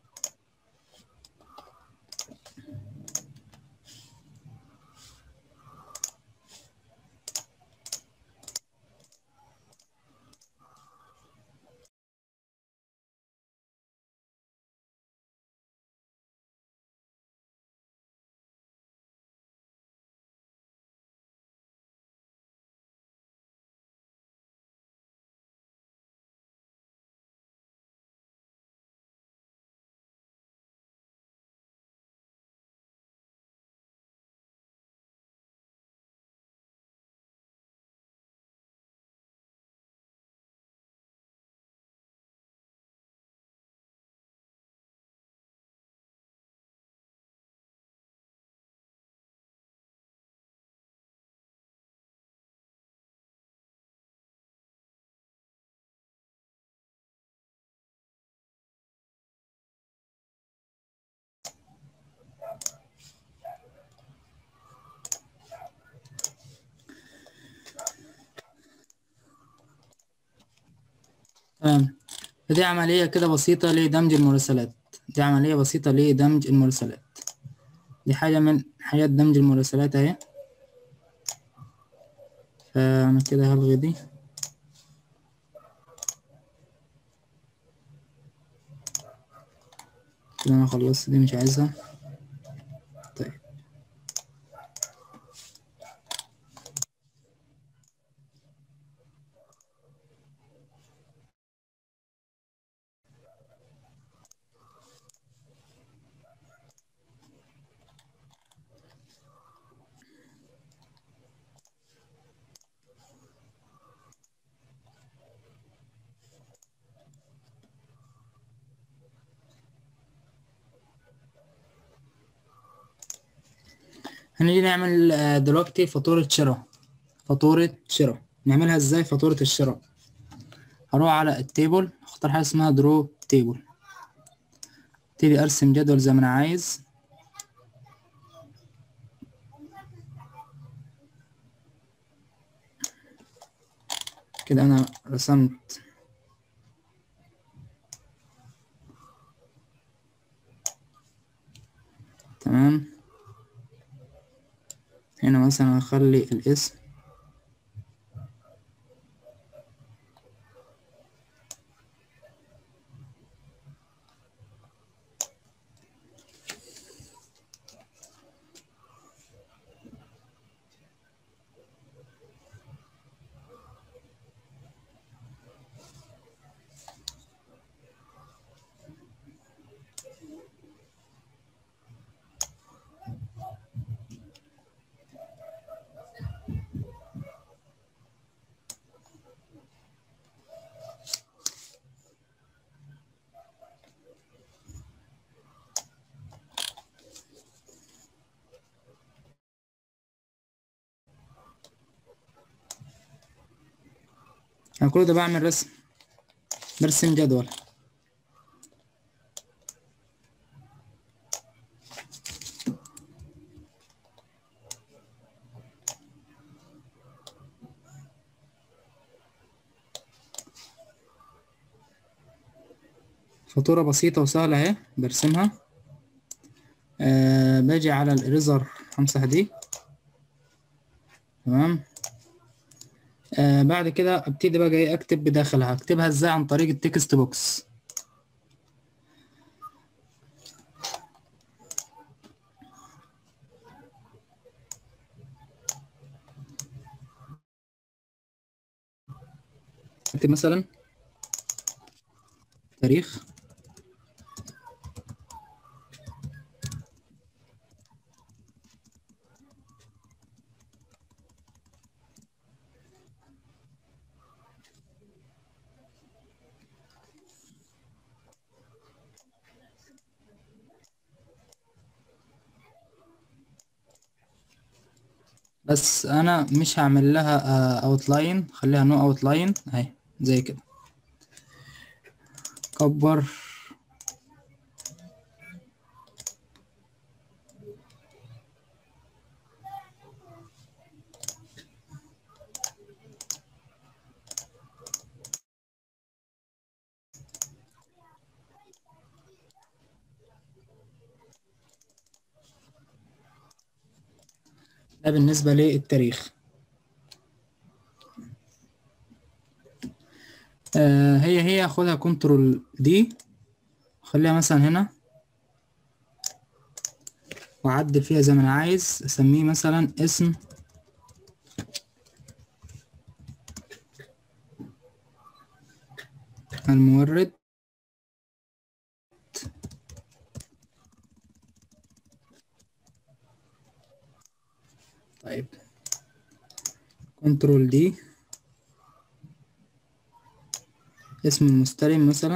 تمام فدي عملية كده بسيطة لدمج المراسلات دي عملية بسيطة لدمج المراسلات دي حاجة من حاجات دمج المراسلات اهي فأنا كده هلغي دي كده أنا خلصت دي مش عايزها طيب هنيجي نعمل آه، دلوقتي فاتورة شراء فاتورة شراء نعملها ازاي فاتورة الشراء هروح على التيبل اختار حاجة اسمها درو تيبل ابتدي ارسم جدول زي ما انا عايز كده انا رسمت تمام هنا مثلا اخلي الاسم انا كل ده بعمل رسم برسم جدول فاتورة بسيطة وسهلة اهي برسمها آه باجي على الإريزر همسح دي تمام آه بعد كده ابتدي بقى ايه اكتب بداخلها اكتبها ازاي عن طريق التكست بوكس اكتب مثلا تاريخ بس انا مش هعمل لها اوتلاين خليها نو اوتلاين اهي زي كده كبر ده بالنسبة للتاريخ آه هي هي خدها كنترول دي خليها مثلا هنا وأعدل فيها زي ما أنا عايز أسميه مثلا اسم المورد طيب كنترول دي اسم المستلم مثلا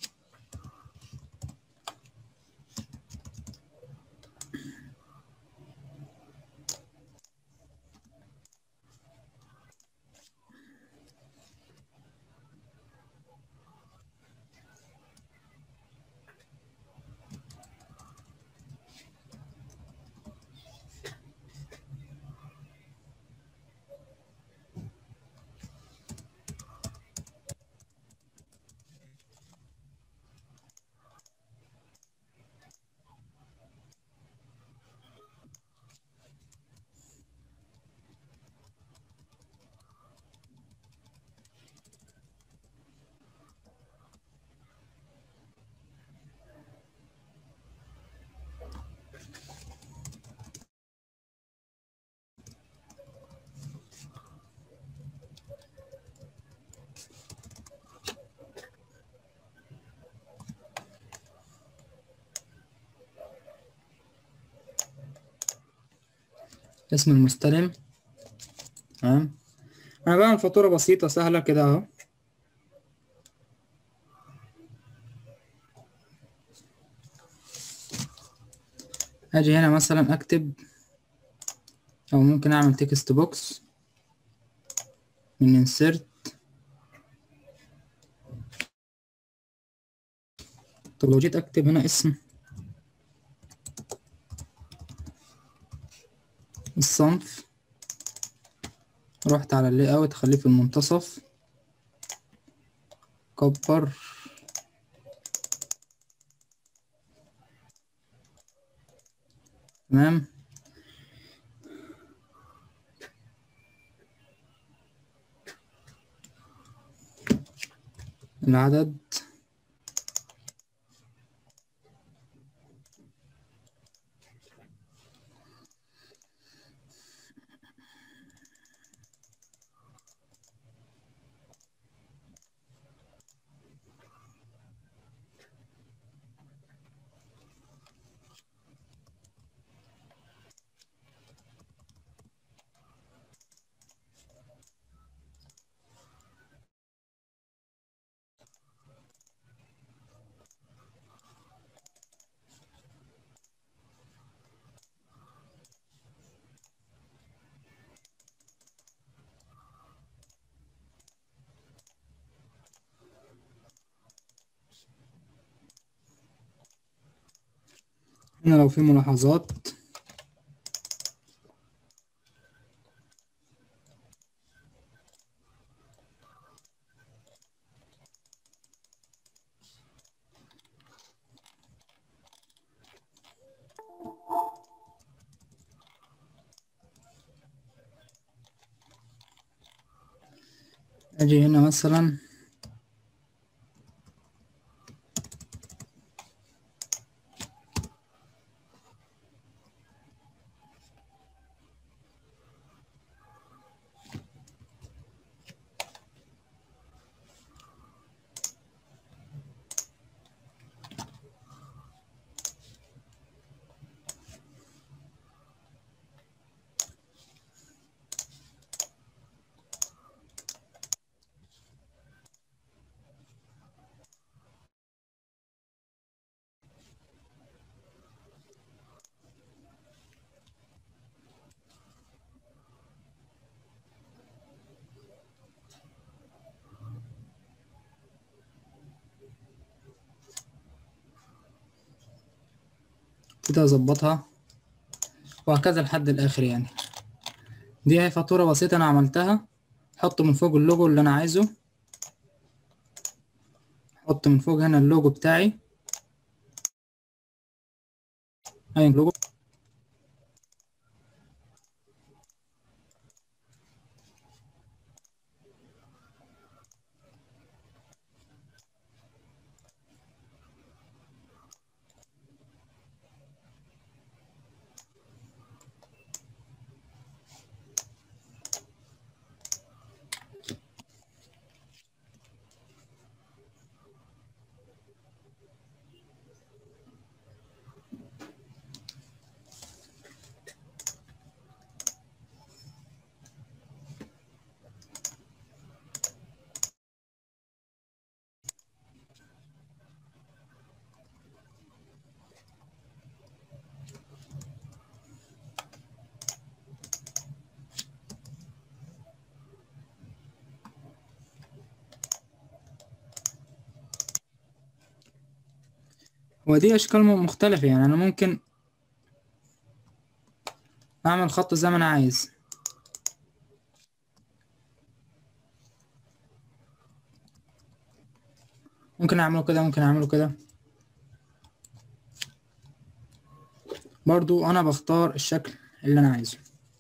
اسم المستلم تمام انا بعمل فاتورة بسيطة سهلة كده اهو اجي هنا مثلا اكتب او ممكن اعمل تكست بوكس من انسرت طب لو جيت اكتب هنا اسم الصنف رحت على اللي اوت خليه في المنتصف كبر تمام العدد هنا لو في ملاحظات اجي هنا مثلا كده اظبطها وهكذا لحد الاخر يعني دي هي فاتورة بسيطة انا عملتها احط من فوق اللوجو اللي انا عايزه احط من فوق هنا اللوجو بتاعي اي لوجو ودي اشكال م- مختلفة يعني انا ممكن اعمل خط زي ما انا عايز ممكن اعمله كده ممكن اعمله كده برضو انا بختار الشكل اللي انا عايزه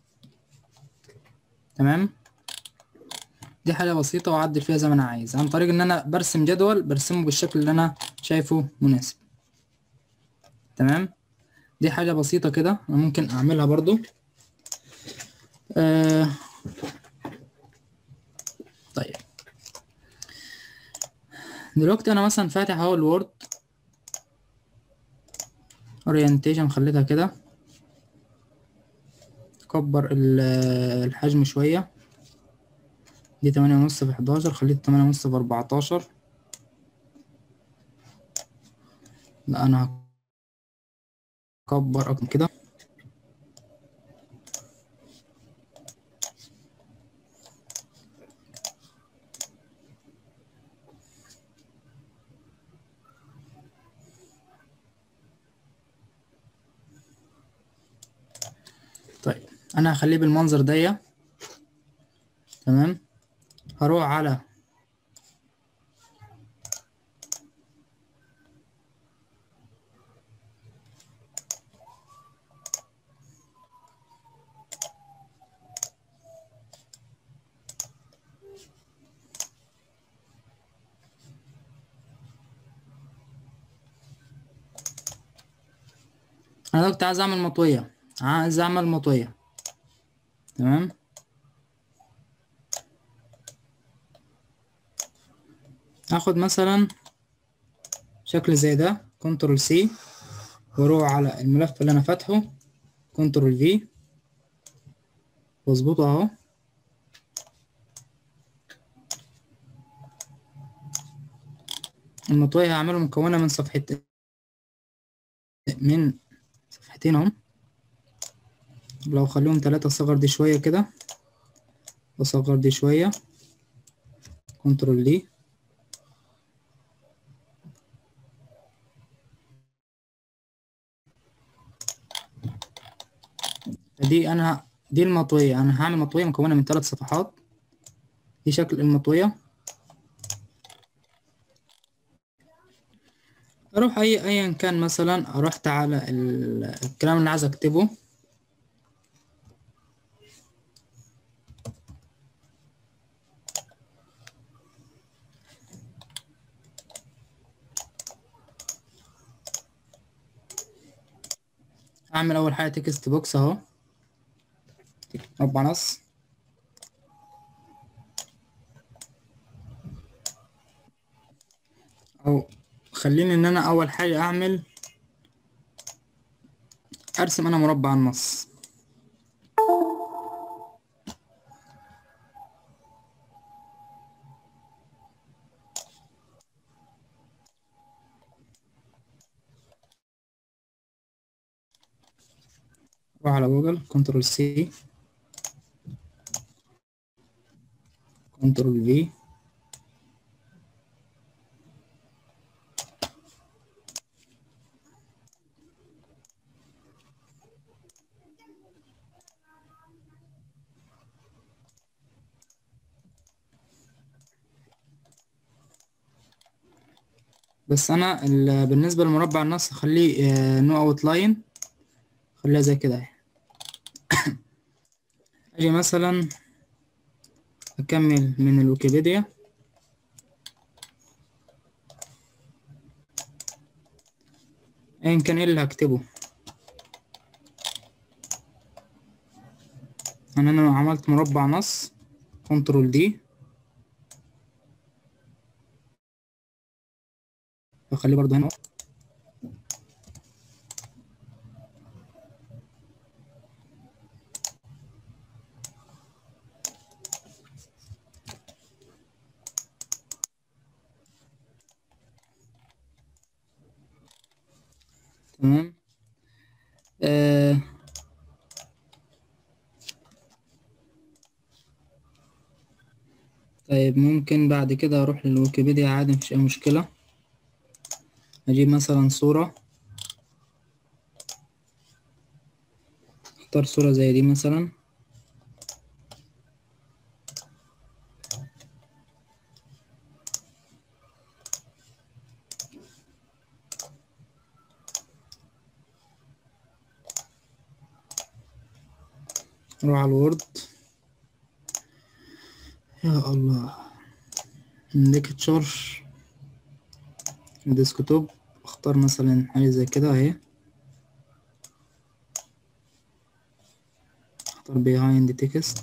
تمام دي حاجة بسيطة واعدل فيها زي ما انا عايز عن طريق ان انا برسم جدول برسمه بالشكل اللي انا شايفه مناسب تمام دي حاجة بسيطة كده أنا ممكن أعملها برضو آه طيب دلوقتي أنا مثلا فاتح أهو الوورد اورينتيشن خليتها كده كبر ال- الحجم شوية دي تمانية ونص في حداشر خليت تمانية ونص في أربعتاشر لا أنا هكبر أكتر من كده طيب انا هخليه بالمنظر ده تمام هروح على انا دلوقتي عايز اعمل مطوية عايز اعمل مطوية تمام هاخد مثلا شكل زي ده كنترول سي واروح على الملف اللي انا فاتحه كنترول في واظبطه اهو المطوية هعمله مكونة من صفحتين من صفحتين اهم لو خليهم تلاتة اصغر دي شوية كده واصغر دي شوية كنترول دي دي انا دي المطوية انا هعمل مطوية مكونة من ثلاث صفحات دي شكل المطوية اروح اي ايا كان مثلا اروح على ال- الكلام اللي عايز اكتبه اعمل اول حاجه تكست بوكس اهو مربع نص او خليني ان انا اول حاجه اعمل ارسم انا مربع النص اروح على جوجل كنترول سي كنترول في بس انا ال- بالنسبه لمربع النص اخليه نو اوت لاين خليها زي كده اهي اجي مثلا اكمل من الويكيبيديا ايا كان ايه اللي هكتبه يعني انا لو عملت مربع نص كنترول دي بخليه برضه هنا تمام آه طيب ممكن بعد كده اروح للويكيبيديا عادي مفيش اي مشكلة اجيب مثلا صورة اختار صورة زي دي مثلا اروح على الوورد يا الله ليكتشر ديسكتوب اختار مثلا حاجة زي كده اهي اختار behind text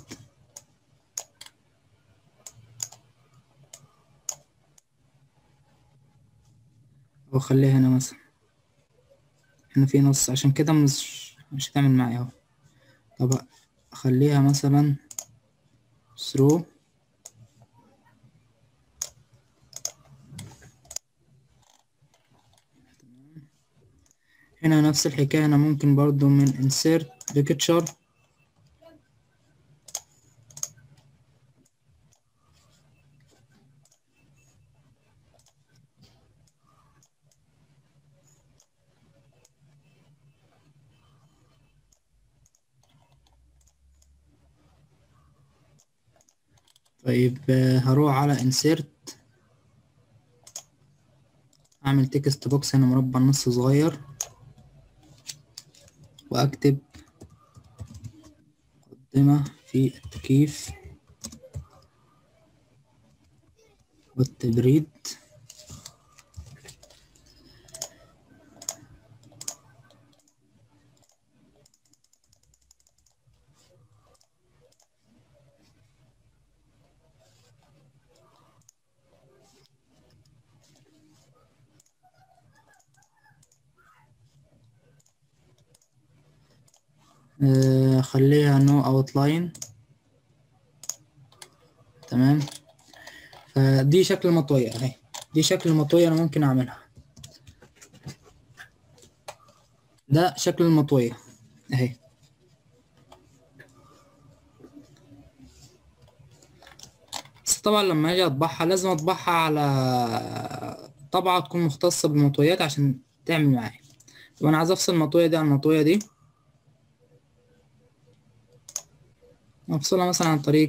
واخليها هنا مثلا هنا في نص عشان كده مش مش هتعمل معايا اهو طب اخليها مثلا through هنا نفس الحكاية أنا ممكن برضو من insert picture طيب آه، هروح على insert أعمل text box هنا مربع نص صغير وأكتب مقدمة في التكييف والتبريد آه، خليها نو اوتلاين تمام فدي شكل المطوية اهي دي شكل المطوية انا ممكن اعملها ده شكل المطوية اهي بس طبعا لما اجي اطبعها لازم اطبعها على طبعة تكون مختصة بالمطويات عشان تعمل معايا طب انا عايز افصل المطوية دي عن المطوية دي افصلها مثلا عن طريق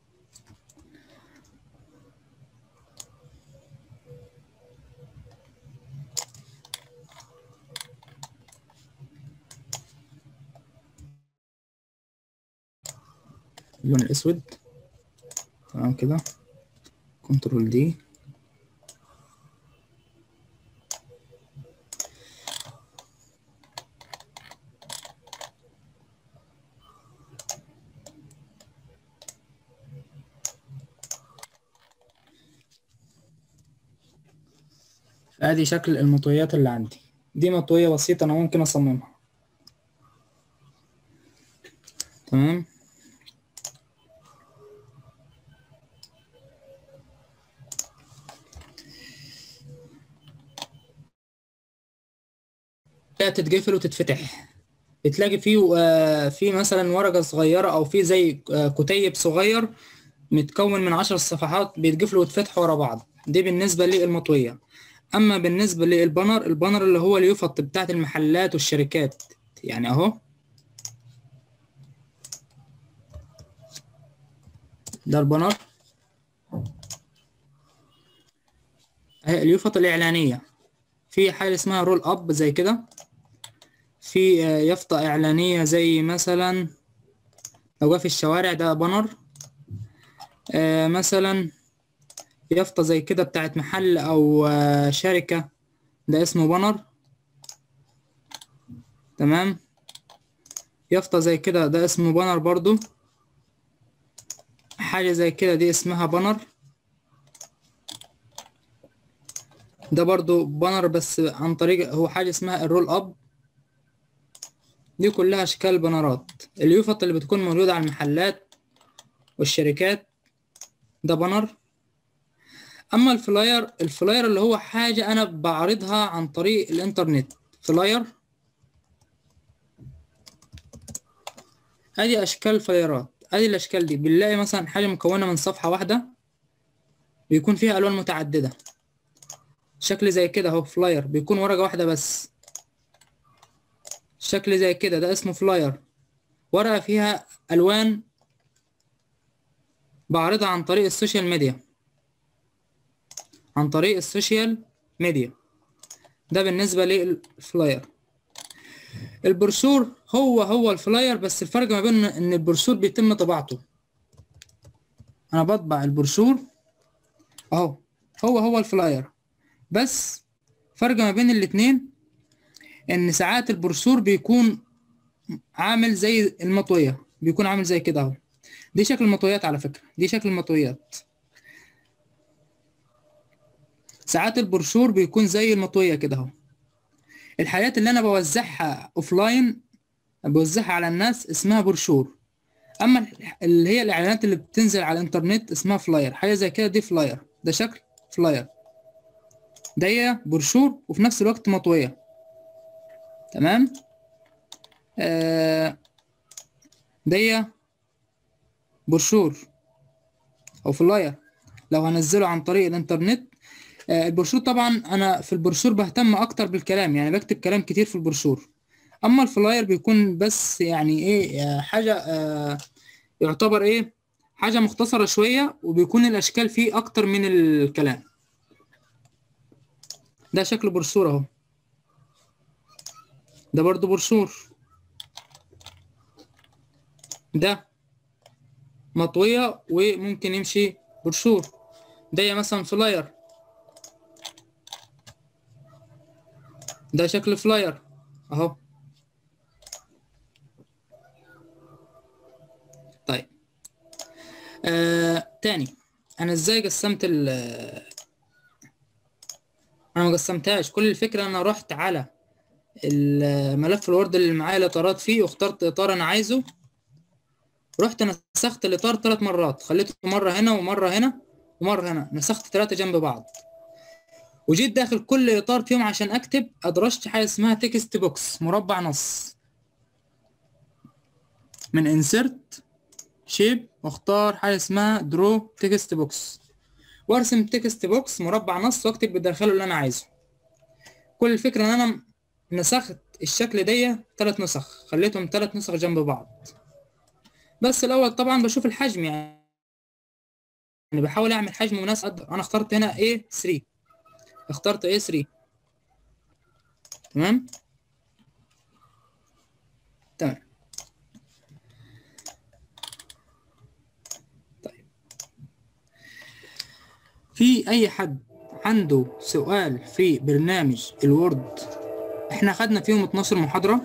اللون الاسود تمام كده كنترول دي ادي شكل المطويات اللي عندي دي مطوية بسيطة انا ممكن اصممها تمام لا تتقفل وتتفتح بتلاقي فيه آه، في مثلا ورقة صغيرة أو في زي آه، كتيب صغير متكون من عشر صفحات بيتقفلوا ويتفتحوا ورا بعض دي بالنسبة للمطوية أما بالنسبة للبانر البانر اللي هو اليوفط بتاعت المحلات والشركات يعني أهو ده البانر أهي اليوفط الإعلانية في حاجة اسمها رول أب زي كده في آه، يافطة إعلانية زي مثلا لو جه في الشوارع ده بانر آه، مثلا يافطة زي كده بتاعت محل أو آه، شركة ده اسمه بانر تمام يافطة زي كده ده اسمه بانر برضو حاجة زي كده دي اسمها بانر ده برضو بانر بس عن طريق هو حاجة اسمها الرول أب دي كلها أشكال بانرات اليوفط اللي بتكون موجودة على المحلات والشركات ده بانر أما الفلاير الفلاير اللي هو حاجة أنا بعرضها عن طريق الإنترنت فلاير أدي أشكال فلايرات أدي الأشكال دي بنلاقي مثلا حاجة مكونة من صفحة واحدة بيكون فيها ألوان متعددة شكل زي كده اهو فلاير بيكون ورقة واحدة بس شكل زي كده ده اسمه فلاير ورقة فيها ألوان بعرضها عن طريق السوشيال ميديا عن طريق السوشيال ميديا ده بالنسبة للفلاير البروشور هو هو الفلاير بس الفرق ما بين ان البروشور بيتم طباعته انا بطبع البروشور اهو هو هو الفلاير بس فرق ما بين الاتنين ان ساعات البروشور بيكون عامل زي المطوية بيكون عامل زي كده اهو دي شكل المطويات على فكرة دي شكل المطويات ساعات البروشور بيكون زي المطوية كده اهو الحاجات اللي انا بوزعها اوفلاين بوزعها على الناس اسمها بروشور اما اللي هي الاعلانات اللي بتنزل على الانترنت اسمها فلاير حاجة زي كده دي فلاير ده شكل فلاير ده بروشور وفي نفس الوقت مطوية تمام آه دي بروشور او فلاير لو هنزله عن طريق الانترنت آه البروشور طبعا انا في البروشور بهتم اكتر بالكلام يعني بكتب كلام كتير في البروشور اما الفلاير بيكون بس يعني ايه آه حاجة آه يعتبر ايه حاجة مختصرة شوية وبيكون الاشكال فيه اكتر من الكلام ده شكل بروشور اهو ده برضو بروشور ده مطوية وممكن يمشي بروشور ده مثلا فلاير ده شكل فلاير اهو طيب آه تاني انا ازاي قسمت ال انا ما قسمتهاش كل الفكره انا رحت على الملف الوورد اللي معايا الاطارات فيه واخترت اطار انا عايزه رحت نسخت الاطار ثلاث مرات خليته مره هنا ومره هنا ومره هنا نسخت ثلاثه جنب بعض وجيت داخل كل اطار فيهم عشان اكتب ادرجت حاجه اسمها تكست بوكس مربع نص من انسرت شيب واختار حاجه اسمها درو تكست بوكس وارسم تكست بوكس مربع نص واكتب بداخله اللي انا عايزه كل الفكره ان انا نسخت الشكل دي ثلاث نسخ خليتهم ثلاث نسخ جنب بعض بس الاول طبعا بشوف الحجم يعني يعني بحاول اعمل حجم مناسب انا اخترت هنا A3 اخترت A3 تمام تمام طيب في اي حد عنده سؤال في برنامج الوورد احنا خدنا فيهم 12 محاضرة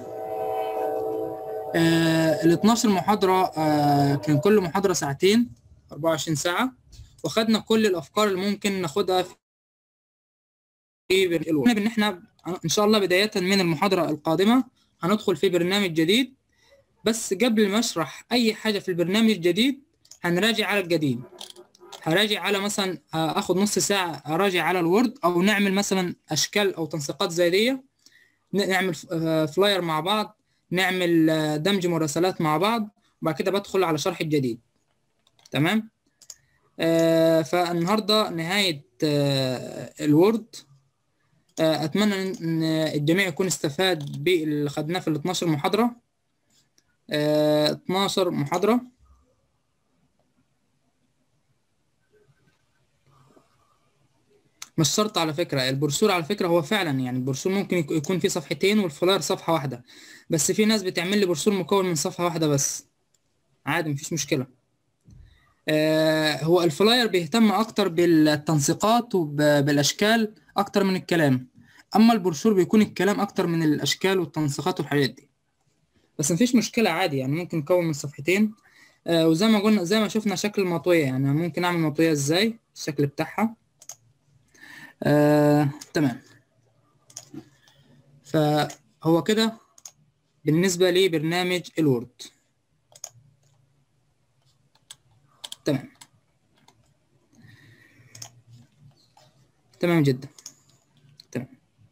آه ال 12 محاضرة آه كان كل محاضرة ساعتين 24 ساعة وخدنا كل الافكار اللي ممكن ناخدها في الوورد ان احنا ان شاء الله بداية من المحاضرة القادمة هندخل في برنامج جديد بس قبل ما اشرح اي حاجة في البرنامج الجديد هنراجع على القديم هراجع على مثلا اخد نص ساعة اراجع على الوورد او نعمل مثلا اشكال او تنسيقات زي دي نعمل فلاير مع بعض نعمل دمج مراسلات مع بعض وبعد كده بدخل على شرح الجديد تمام آه فالنهارده نهاية آه الوورد آه اتمنى ان الجميع يكون استفاد باللي خدناه في ال 12 محاضرة آه 12 محاضرة مش شرط على فكرة البروشور على فكرة هو فعلا يعني البروشور ممكن يكون فيه صفحتين والفلاير صفحة واحدة بس في ناس بتعمل لي بروشور مكون من صفحة واحدة بس عادي مفيش مشكلة آه هو الفلاير بيهتم أكتر بالتنسيقات وبالأشكال أكتر من الكلام أما البروشور بيكون الكلام أكتر من الأشكال والتنسيقات والحاجات دي بس مفيش مشكلة عادي يعني ممكن نكون من صفحتين آه وزي ما قلنا زي ما شفنا شكل المطوية يعني ممكن أعمل مطوية إزاي الشكل بتاعها آه، تمام فهو كده بالنسبة لبرنامج الوورد تمام تمام جدا تمام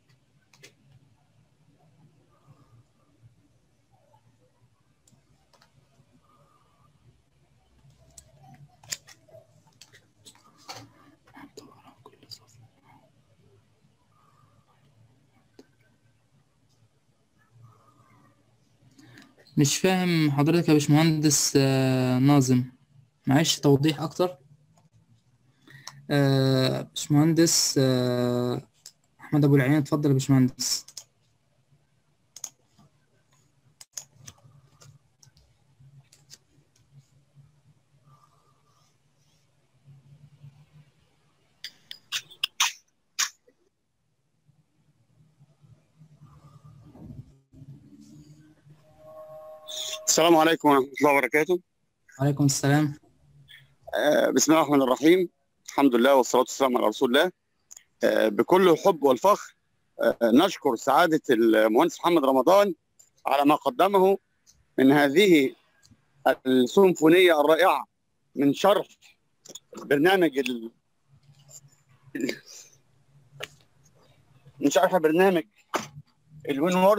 مش فاهم حضرتك يا باشمهندس آه ناظم معلش توضيح اكتر آه باشمهندس آه احمد ابو العين اتفضل يا باشمهندس السلام عليكم ورحمة الله وبركاته. وعليكم السلام. آه بسم الله الرحمن الرحيم. الحمد لله والصلاة والسلام على رسول الله. آه بكل الحب والفخر آه نشكر سعادة المهندس محمد رمضان على ما قدمه من هذه السيمفونية الرائعة من شرح برنامج ال... من شرح برنامج الوين وورد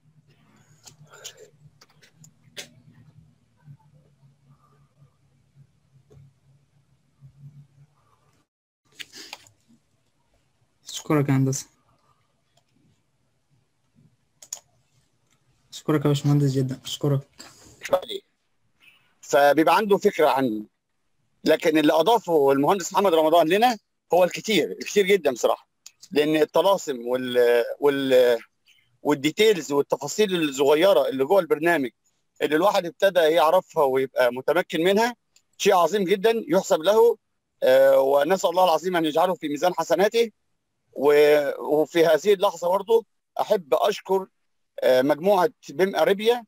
اشكرك يا هندسة اشكرك يا باشمهندس جدا اشكرك فبيبقى عنده فكرة عنه لكن اللي أضافه المهندس محمد رمضان لنا هو الكتير الكتير جدا بصراحة لأن الطلاسم وال وال والديتيلز والتفاصيل الصغيرة اللي جوه البرنامج اللي الواحد ابتدى يعرفها ويبقى متمكن منها شيء عظيم جدا يحسب له آه ونسأل الله العظيم أن يجعله في ميزان حسناته وفي هذه اللحظه برضه احب اشكر مجموعه بيم اريبيا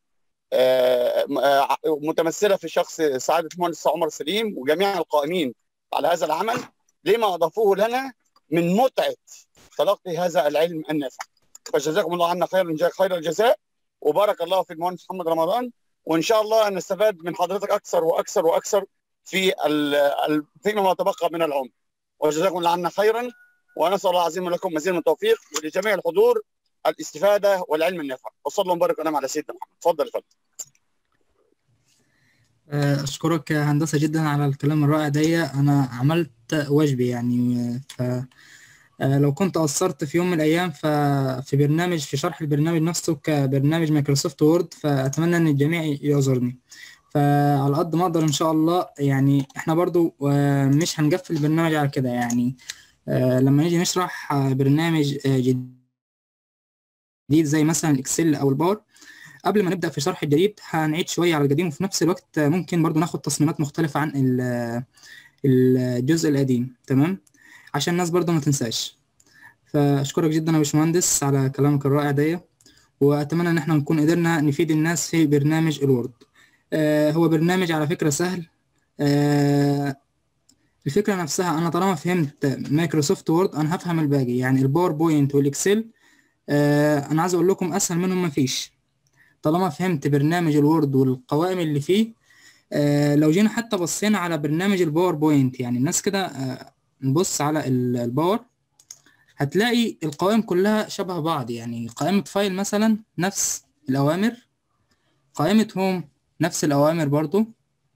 متمثله في شخص سعاده المهندس عمر سليم وجميع القائمين على هذا العمل لما اضافوه لنا من متعه تلقي هذا العلم النافع فجزاكم الله عنا خير خير الجزاء وبارك الله في المهندس محمد رمضان وان شاء الله نستفاد من حضرتك اكثر واكثر واكثر في فيما تبقى من العمر وجزاكم الله عنا خيرا ونسال الله العظيم لكم مزيد من التوفيق ولجميع الحضور الاستفاده والعلم النافع وصلى الله وبارك ونعم على سيدنا محمد تفضل اتفضل اشكرك يا هندسه جدا على الكلام الرائع ده انا عملت واجبي يعني ف لو كنت قصرت في يوم من الايام ففي برنامج في شرح البرنامج نفسه كبرنامج مايكروسوفت وورد فاتمنى ان الجميع يعذرني فعلى قد ما اقدر ان شاء الله يعني احنا برضو آه، مش هنقفل البرنامج على كده يعني آه، لما نيجي نشرح آه، برنامج آه، جديد زي مثلا الاكسل او الباور قبل ما نبدا في شرح الجديد هنعيد شويه على القديم وفي نفس الوقت آه، ممكن برضو ناخد تصميمات مختلفه عن ال- الجزء القديم تمام عشان الناس برضو ما تنساش فاشكرك جدا يا باشمهندس على كلامك الرائع ده واتمنى ان احنا نكون قدرنا نفيد الناس في برنامج الوورد آه هو برنامج على فكرة سهل آه الفكرة نفسها انا طالما فهمت مايكروسوفت وورد انا هفهم الباقي يعني الباوربوينت والاكسل آه انا عايز اقول لكم اسهل منهم مفيش طالما فهمت برنامج الوورد والقوائم اللي فيه آه لو جينا حتى بصينا على برنامج الباوربوينت يعني الناس كده آه نبص على ال- الباور هتلاقي القوائم كلها شبه بعض يعني قائمة فايل مثلا نفس الأوامر قائمة هوم نفس الأوامر برضو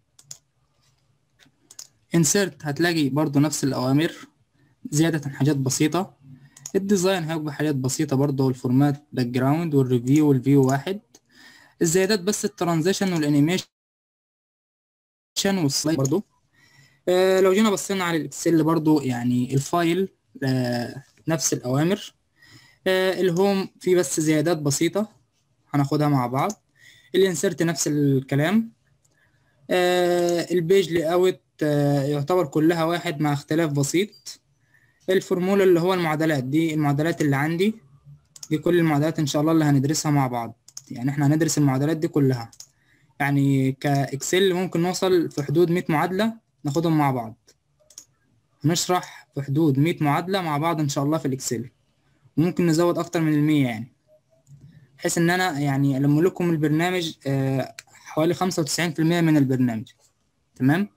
insert هتلاقي برضو نفس الأوامر زيادة عن حاجات بسيطة الديزاين هيبقى حاجات بسيطة برضو والفورمات باك جراوند والريفيو والفيو واحد الزيادات بس الترانزيشن والانيميشن والسلايد برضو آه لو جينا بصينا على الاكسل برضو يعني الفايل آه نفس الأوامر آه الهوم فيه بس زيادات بسيطة هناخدها مع بعض الانسرت نفس الكلام آه البيج لي اوت آه يعتبر كلها واحد مع اختلاف بسيط الفورمولا اللي هو المعادلات دي المعادلات اللي عندي دي كل المعادلات ان شاء الله اللي هندرسها مع بعض يعني احنا هندرس المعادلات دي كلها يعني كاكسل ممكن نوصل في حدود 100 معادلة ناخدهم مع بعض هنشرح في حدود 100 معادلة مع بعض ان شاء الله في الاكسل وممكن نزود اكتر من المية يعني بحيث ان انا يعني الم لكم البرنامج آه، حوالي خمسة وتسعين في المية من البرنامج تمام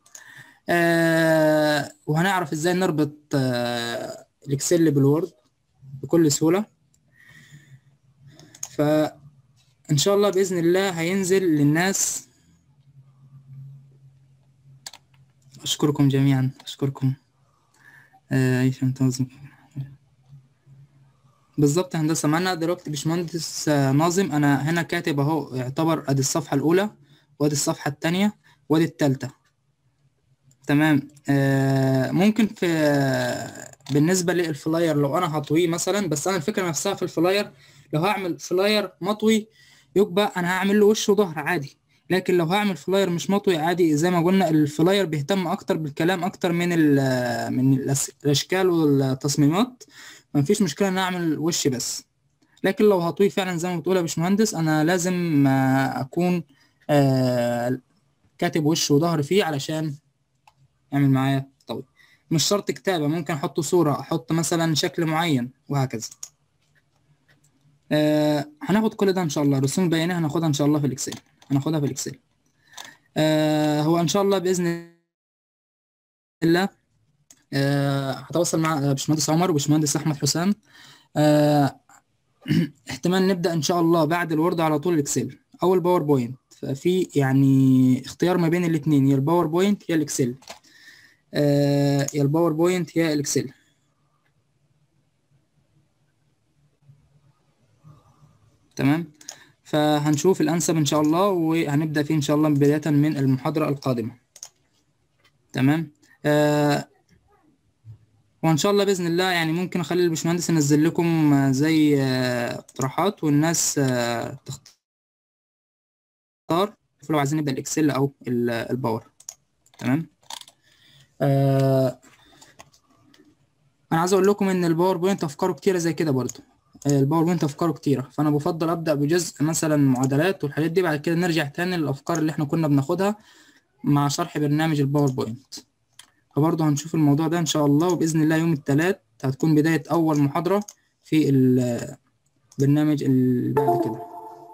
آه وهنعرف ازاي نربط آه الاكسل بالوورد بكل سهولة فان شاء الله باذن الله هينزل للناس اشكركم جميعا اشكركم آه ايش انتم بالظبط هندسة معانا دلوقتي باشمهندس آه، ناظم أنا هنا كاتب أهو يعتبر أدي الصفحة الأولى وأدي الصفحة التانية وأدي التالتة تمام آه ممكن في بالنسبة للفلاير لو أنا هطويه مثلا بس أنا الفكرة نفسها في الفلاير لو هعمل فلاير مطوي يبقى أنا هعمل له وش وظهر عادي لكن لو هعمل فلاير مش مطوي عادي زي ما قلنا الفلاير بيهتم أكتر بالكلام أكتر من ال من الأس- الأشكال والتصميمات مفيش مشكلة إن أنا أعمل وش بس لكن لو هطوي فعلا زي ما بتقول يا باشمهندس أنا لازم آه، أكون آه، كاتب وش وظهر فيه علشان يعمل معايا طوي مش شرط كتابة ممكن أحط صورة أحط مثلا شكل معين وهكذا آه هناخد كل ده إن شاء الله رسوم بيانية هناخدها إن شاء الله في الإكسل هناخدها في الإكسل آه هو إن شاء الله بإذن الله آه هتواصل مع باشمهندس عمر وباشمهندس أحمد حسام آه احتمال نبدأ إن شاء الله بعد الوورد على طول الإكسل أو الباوربوينت ففي يعني اختيار ما بين الاتنين يا الباوربوينت يا الإكسل آه يا الباوربوينت يا الإكسل تمام فهنشوف الأنسب إن شاء الله وهنبدأ فيه إن شاء الله بداية من المحاضرة القادمة تمام آه وإن شاء الله بإذن الله يعني ممكن أخلي الباشمهندس ينزل لكم آه، زي آه، اقتراحات والناس آه، تختار لو عايزين نبدأ الإكسل أو ال- الباور تمام آه أنا عايز أقول لكم إن الباوربوينت أفكاره كتيرة زي كده برضو آه، الباوربوينت أفكاره كتيرة فأنا بفضل أبدأ بجزء مثلا معادلات والحاجات دي بعد كده نرجع تاني للأفكار اللي إحنا كنا بناخدها مع شرح برنامج الباوربوينت فبرضه هنشوف الموضوع ده إن شاء الله وبإذن الله يوم الثلاث هتكون بداية أول محاضرة في البرنامج اللي بعد كده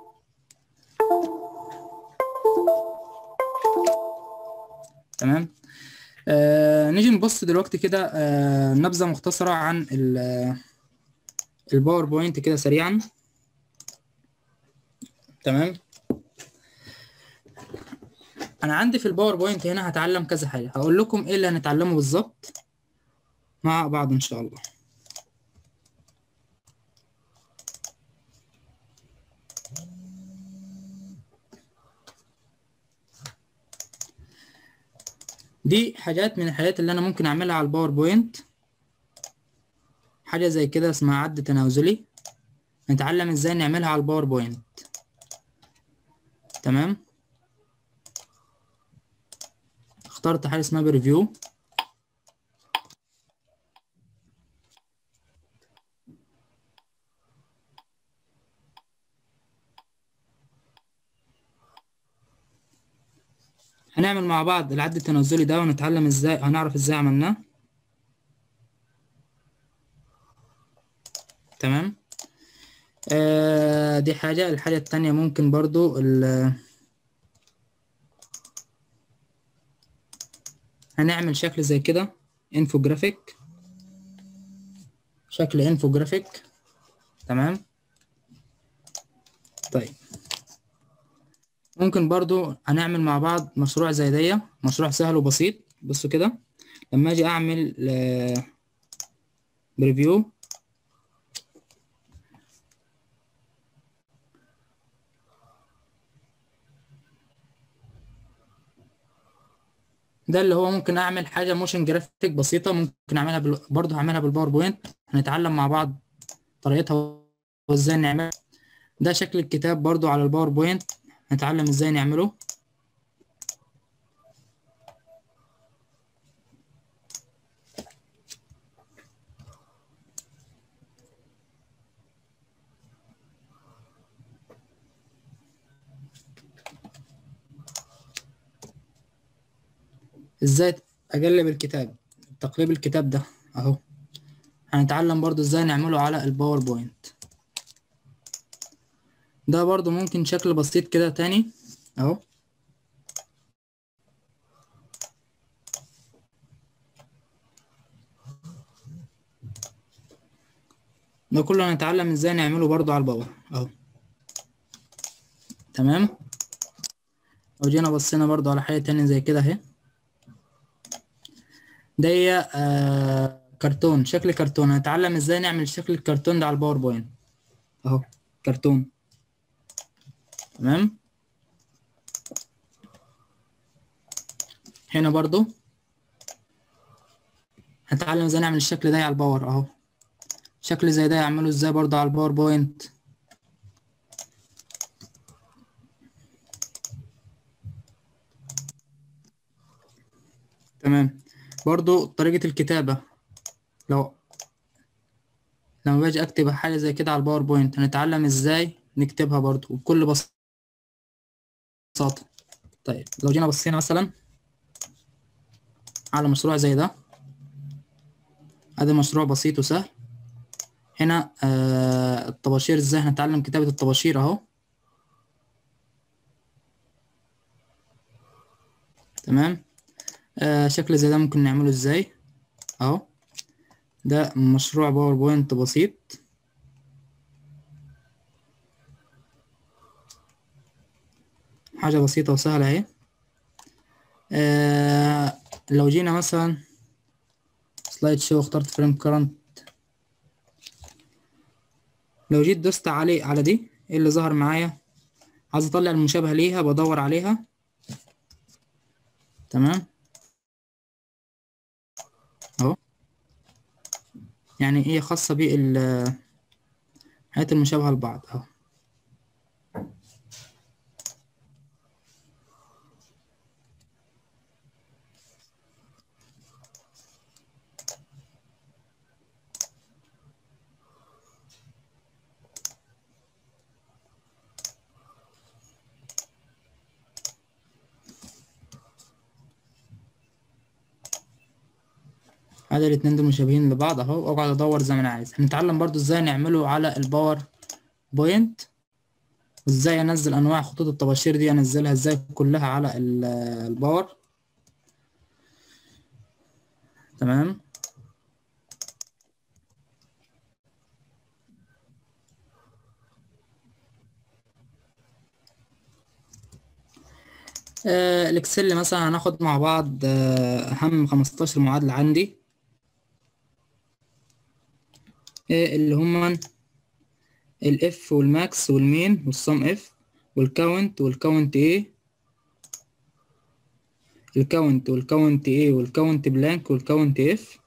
تمام آه نيجي نبص دلوقتي كده آه نبذة مختصرة عن ال- الباوربوينت كده سريعا تمام انا عندي في الباوربوينت هنا هتعلم كذا حاجة هقول لكم ايه اللي هنتعلمه بالظبط مع بعض ان شاء الله دي حاجات من الحاجات اللي انا ممكن اعملها على الباوربوينت حاجة زي كده اسمها عد تنازلي نتعلم ازاي نعملها على الباوربوينت تمام اخترت حاجة اسمها بريفيو هنعمل مع بعض العد التنازلي ده ونتعلم ازاي هنعرف ازاي عملناه تمام آه دي حاجة الحاجة التانية ممكن برضو ال هنعمل شكل زي كده انفوجرافيك شكل انفوجرافيك تمام طيب ممكن برضو هنعمل مع بعض مشروع زي دي مشروع سهل وبسيط بصوا كده لما اجي اعمل بريفيو ده اللي هو ممكن اعمل حاجه موشن جرافيك بسيطه ممكن اعملها بال... برضه هعملها بالباوربوينت هنتعلم مع بعض طريقتها وازاي نعملها ده شكل الكتاب برضه على الباوربوينت هنتعلم ازاي نعمله ازاي اقلب الكتاب تقليب الكتاب ده اهو هنتعلم برضو ازاي نعمله على الباوربوينت ده برضو ممكن شكل بسيط كده تاني اهو ده كله هنتعلم ازاي نعمله برضو على الباور اهو تمام لو جينا بصينا برضو على حاجة تانية زي كده اهي دي آه كرتون شكل كرتون هنتعلم ازاي نعمل شكل الكرتون ده على الباوربوينت اهو كرتون تمام هنا برضو هنتعلم ازاي نعمل الشكل ده على الباور اهو شكل زي ده يعمله ازاي برضو على الباوربوينت تمام برضو طريقة الكتابة لو لما باجي اكتب حاجة زي كده على الباوربوينت هنتعلم ازاي نكتبها برضو بكل بساطة طيب لو جينا بصينا مثلا على مشروع زي ده هذا مشروع بسيط وسهل هنا آه الطباشير ازاي هنتعلم كتابة الطباشير اهو تمام آه شكل زي ده ممكن نعمله ازاي اهو ده مشروع باوربوينت بسيط حاجة بسيطة وسهلة اهي آه لو جينا مثلا سلايد شو اخترت فريم كرنت لو جيت دوست عليه على دي ايه اللي ظهر معايا عايز اطلع المشابهة ليها بدور عليها تمام اهو يعني هي خاصة بالحاجات المشابهة لبعض اهو هذا الاتنين دول مشابهين لبعض اهو واقعد ادور زي ما انا عايز هنتعلم برضو ازاي نعمله على الباور بوينت وازاي انزل انواع خطوط الطباشير دي انزلها ازاي كلها على الباور تمام آه الاكسل مثلا هناخد مع بعض آه اهم 15 معادلة عندي آه اللي هما الاف والماكس والمين والصم اف والكاونت والكاونت ايه الكاونت والكاونت A والكاونت بلانك والكاونت F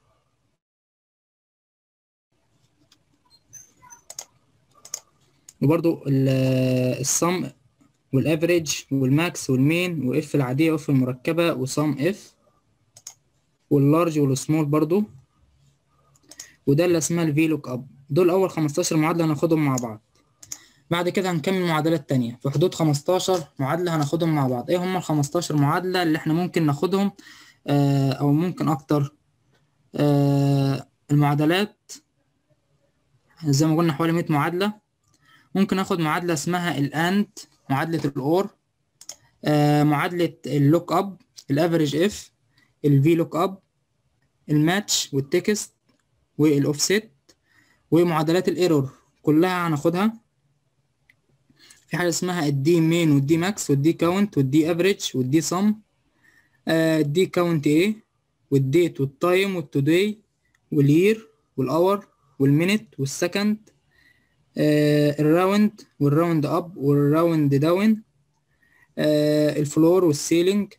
وبرضو الصم والافريج والماكس والمين واف العادية واف المركبة وصم اف واللارج والسمول برضو وده اللي اسمها الفي لوك اب دول اول 15 معادلة هناخدهم مع بعض بعد كده هنكمل معادلات تانية في حدود 15 معادلة هناخدهم مع بعض ايه هم ال 15 معادلة اللي احنا ممكن ناخدهم آه او ممكن اكتر آه المعادلات زي ما قلنا حوالي 100 معادلة ممكن اخد معادلة اسمها الاند معادلة الاور آه معادلة اللوك اب الافريج اف الفي لوك اب الماتش والتكست والاوفست ومعادلات الايرور كلها هناخدها في حاجة اسمها الدي مين والدي ماكس والدي كاونت والدي افريج والدي سم الدي كاونت ايه والديت والتايم والتوداي والير والاور والمينت والسكند آه الراوند والراوند اب والراوند داون آه الفلور والسيلينج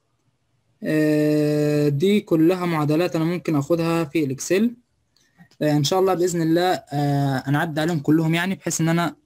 آه دي كلها معادلات انا ممكن اخدها في الاكسل آه ان شاء الله باذن الله آه انا عدى عليهم كلهم يعني بحيث ان انا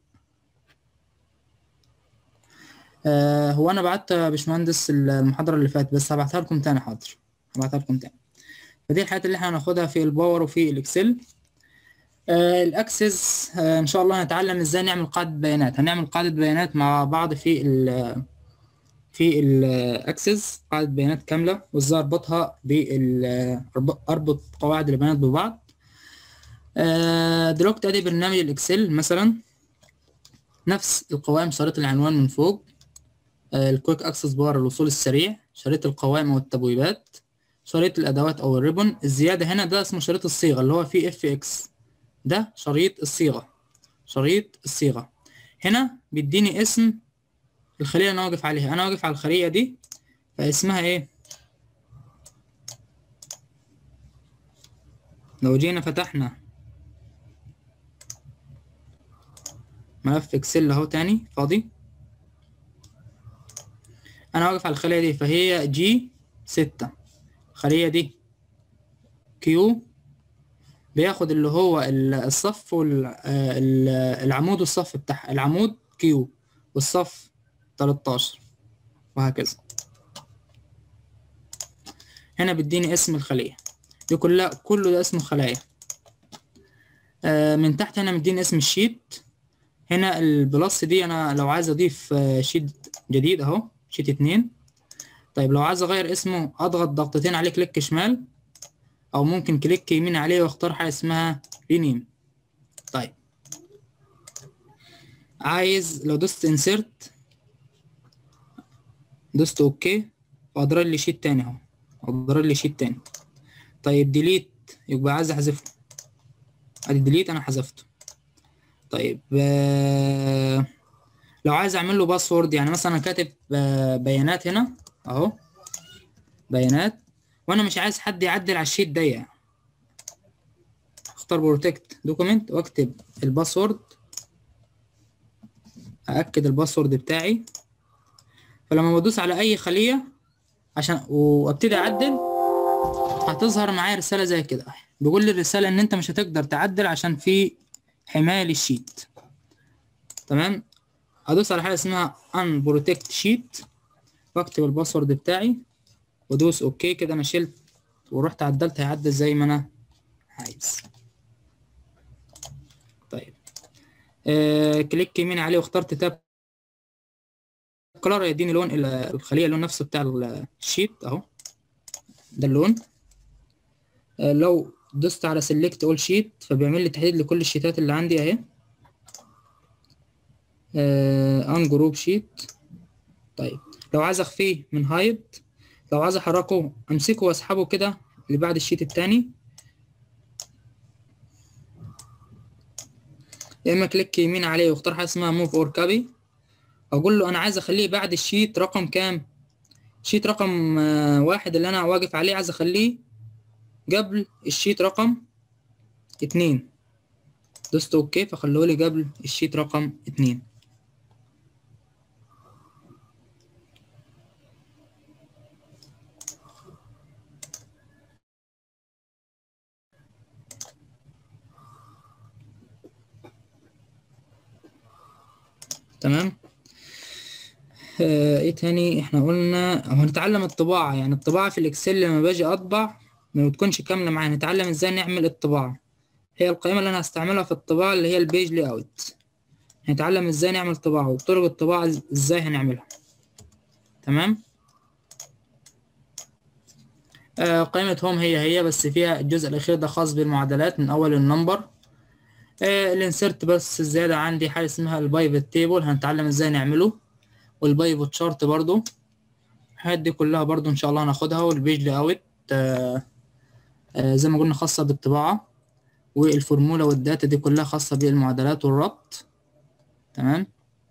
آه هو انا بعت باشمهندس المحاضره اللي فاتت بس هبعتها لكم تاني حاضر هبعتها لكم تاني فدي الحاجات اللي احنا هناخدها في الباور وفي الاكسل آه الاكسس آه ان شاء الله هنتعلم ازاي نعمل قاعده بيانات هنعمل قاعده بيانات مع بعض في ال في الاكسس قاعده بيانات كامله وازاي اربطها بال اربط قواعد البيانات ببعض آه دلوقتي ادي برنامج الاكسل مثلا نفس القوائم شريط العنوان من فوق الكويك اكسس بار الوصول السريع شريط القوائم او التبويبات شريط الادوات او الريبون الزياده هنا ده اسمه شريط الصيغه اللي هو فيه اف اكس ده شريط الصيغه شريط الصيغه هنا بيديني اسم الخليه اللي انا واقف عليها انا واقف على الخليه دي فاسمها ايه لو جينا فتحنا ملف اكسل اهو تاني فاضي انا واقف على الخلية دي فهي جي ستة الخلية دي كيو بياخد اللي هو الصف والعمود والصف بتاعها العمود كيو والصف 13 وهكذا هنا بيديني اسم الخلية دي كلها كله ده اسمه خلايا من تحت هنا مديني اسم الشيت هنا البلس دي انا لو عايز اضيف شيت جديد اهو شيت اتنين طيب لو عايز اغير اسمه اضغط ضغطتين عليه كليك شمال او ممكن كليك يمين عليه واختار حاجه اسمها رينيم طيب عايز لو دوست انسيرت دوست اوكي واضرب لي شيت تاني اهو اضرب لي شيت تاني طيب ديليت يبقى عايز احذفه ادي ديليت انا حذفته طيب آه لو عايز اعمل له باسورد يعني مثلا كاتب آه بيانات هنا اهو بيانات وانا مش عايز حد يعدل على الشيت ده اختار بروتكت دوكيمنت واكتب الباسورد ااكد الباسورد بتاعي فلما بدوس على اي خليه عشان وابتدي اعدل هتظهر معايا رساله زي كده بيقول لي الرساله ان انت مش هتقدر تعدل عشان في حمايه للشيت تمام ادوس على حاجه اسمها ان بروتكت شيت واكتب الباسورد بتاعي وادوس اوكي كده انا شلت ورحت عدلت هيعدل زي ما انا عايز طيب آه كليك يمين عليه واخترت تاب كلر يديني لون الخليه اللون نفسه بتاع الشيت اهو ده اللون آه لو دوست على سيلكت اول شيت فبيعمل لي تحديد لكل الشيتات اللي عندي اهي ان جروب شيت طيب لو عايز اخفيه من هايد لو عايز احركه امسكه واسحبه كده لبعد الشيت التاني يا اما كليك يمين عليه واختار حاجه اسمها موف اور كابي اقول له انا عايز اخليه بعد الشيت رقم كام شيت رقم واحد اللي انا واقف عليه عايز اخليه قبل الشيت رقم اتنين دوست اوكي فخلوه لي قبل الشيت رقم اتنين تمام آه ايه تاني احنا قلنا هنتعلم الطباعة يعني الطباعة في الاكسل لما باجي اطبع ما بتكونش كاملة معايا نتعلم ازاي نعمل الطباعة هي القائمة اللي انا هستعملها في الطباعة اللي هي البيج لي اوت هنتعلم ازاي نعمل طباعة وطرق الطباعة ازاي هنعملها تمام آه قائمة هوم هي هي بس فيها الجزء الأخير ده خاص بالمعادلات من أول النمبر آه الانسرت بس الزيادة عندي حاجة اسمها البايفت تيبل هنتعلم ازاي نعمله والبايفت شارت برضو الحاجات دي كلها برضو ان شاء الله هناخدها والبيج لي اوت آه آه زي ما قلنا خاصة بالطباعة والفورمولا والداتا دي كلها خاصة بالمعادلات والربط تمام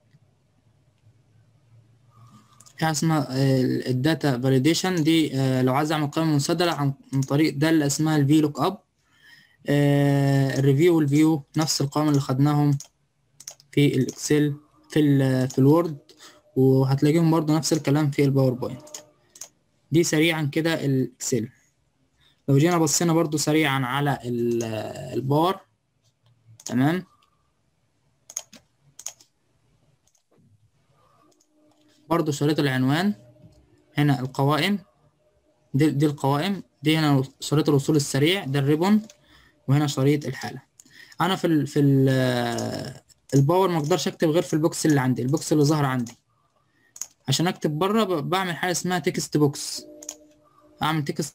في حاجة اسمها الداتا فاليديشن دي آه لو عايز اعمل قائمة منسدلة عن طريق ده اللي اسمها الفي لوك اب الريفيو والفيو نفس القائمة اللي خدناهم في الاكسل في ال في الوورد وهتلاقيهم برضو نفس الكلام في الباوربوينت دي سريعا كده الاكسل لو جينا بصينا برضو سريعا على الباور تمام برضو شريط العنوان هنا القوائم دي, دي القوائم دي هنا شريط الوصول السريع ده الريبون وهنا شريط الحالة انا في ال في ال الباور ما اقدرش اكتب غير في البوكس اللي عندي البوكس اللي ظهر عندي عشان اكتب بره بعمل حاجه اسمها تكست بوكس اعمل تكست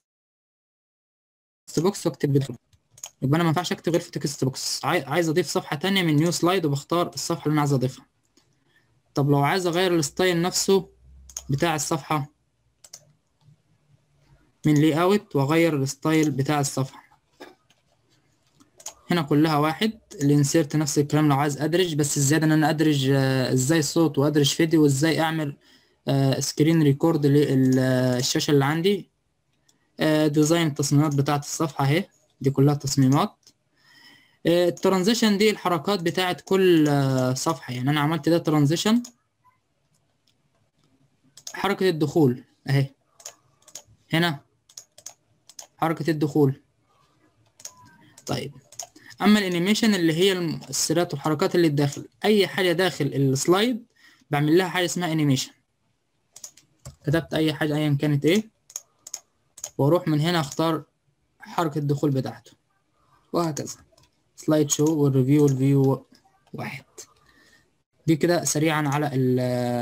بوكس واكتب بدون يبقى انا ما ينفعش اكتب غير في تكست بوكس عايز اضيف صفحه تانية من نيو سلايد وبختار الصفحه اللي انا عايز اضيفها طب لو عايز اغير الستايل نفسه بتاع الصفحه من لي اوت واغير الستايل بتاع الصفحه هنا كلها واحد الانسيرت نفس الكلام لو عايز ادرج بس الزيادة ان انا ادرج آه ازاي صوت وادرج فيديو وازاي اعمل آه سكرين ريكورد للشاشة اللي عندي آه ديزاين التصميمات بتاعة الصفحة اهي دي كلها تصميمات الترانزيشن دي الحركات بتاعة كل صفحة يعني انا عملت ده ترانزيشن حركة الدخول اهي هنا حركة الدخول طيب اما الانيميشن اللي هي السيرات والحركات اللي داخل اي حاجه داخل السلايد بعمل لها حاجه اسمها انيميشن كتبت اي حاجه ايا كانت ايه واروح من هنا اختار حركه الدخول بتاعته وهكذا سلايد شو والريفيو والفيو واحد دي كده سريعا على ال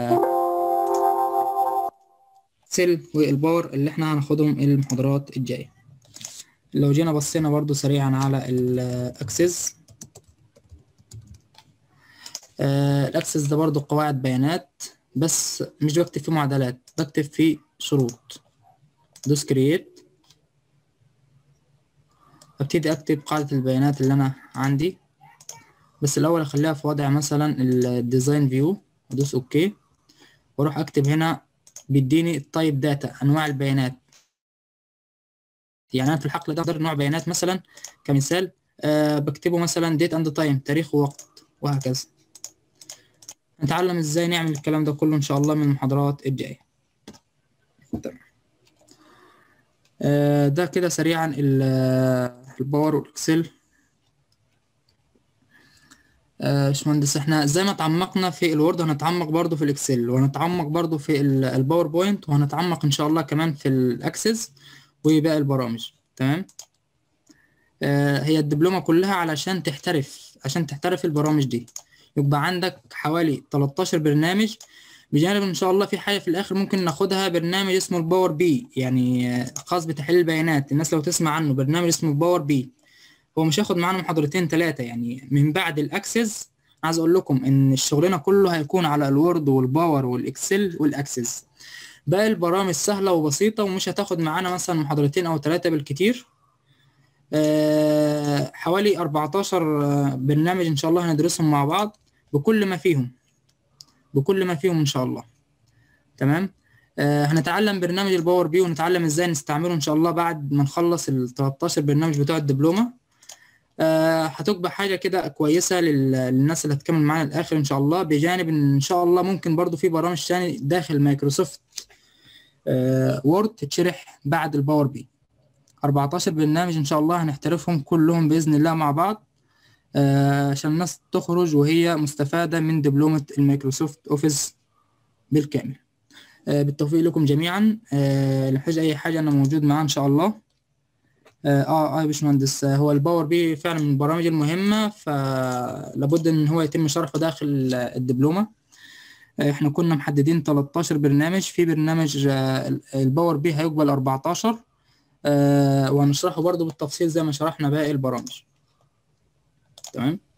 سيل والباور اللي احنا هناخدهم المحاضرات الجايه لو جينا بصينا برضو سريعا على الاكسس الاكسس ده برضو قواعد بيانات بس مش بكتب فيه معادلات بكتب فيه شروط دوس كرييت ابتدي اكتب قاعدة البيانات اللي انا عندي بس الاول اخليها في وضع مثلا الديزاين فيو ادوس اوكي واروح اكتب هنا بيديني التايب داتا انواع البيانات يعني انا في الحقل ده اقدر نوع بيانات مثلا كمثال أه بكتبه مثلا ديت اند تايم تاريخ ووقت وهكذا نتعلم ازاي نعمل الكلام ده كله ان شاء الله من المحاضرات الجايه أه ده كده سريعا الباور والاكسل باشمهندس احنا زي ما تعمقنا في الوورد هنتعمق برضو في الاكسل وهنتعمق برضو في الباوربوينت وهنتعمق ان شاء الله كمان في الاكسس وباقي البرامج تمام آه هي الدبلومة كلها علشان تحترف عشان تحترف البرامج دي يبقى عندك حوالي 13 برنامج بجانب ان شاء الله في حاجة في الاخر ممكن ناخدها برنامج اسمه الباور بي يعني خاص بتحليل البيانات الناس لو تسمع عنه برنامج اسمه الباور بي هو مش هياخد معانا محاضرتين ثلاثة يعني من بعد الاكسس عايز اقول لكم ان الشغلنا كله هيكون على الوورد والباور والاكسل والاكسس باقي البرامج سهلة وبسيطة ومش هتاخد معانا مثلا محاضرتين أو ثلاثة بالكتير أه حوالي 14 برنامج إن شاء الله هندرسهم مع بعض بكل ما فيهم بكل ما فيهم إن شاء الله تمام أه هنتعلم برنامج الباور بي ونتعلم إزاي نستعمله إن شاء الله بعد ما نخلص ال 13 برنامج بتوع الدبلومة أه هتبقى حاجة كده كويسة للناس اللي هتكمل معانا الآخر إن شاء الله بجانب إن شاء الله ممكن برضو في برامج تاني داخل مايكروسوفت وورد تتشرح بعد الباور بي 14 برنامج ان شاء الله هنحترفهم كلهم باذن الله مع بعض آه، عشان الناس تخرج وهي مستفادة من دبلومة المايكروسوفت أوفيس بالكامل آه، بالتوفيق لكم جميعا آه، اللي محتاج أي حاجة أنا موجود معاه إن شاء الله اه اه يا باشمهندس آه، هو الباور بي فعلا من البرامج المهمة فلابد ان هو يتم شرحه داخل آه، الدبلومة آه، احنا كنا محددين 13 برنامج في برنامج آه، الباور بي هيقبل 14 آه، وهنشرحه برضو بالتفصيل زي ما شرحنا باقي البرامج تمام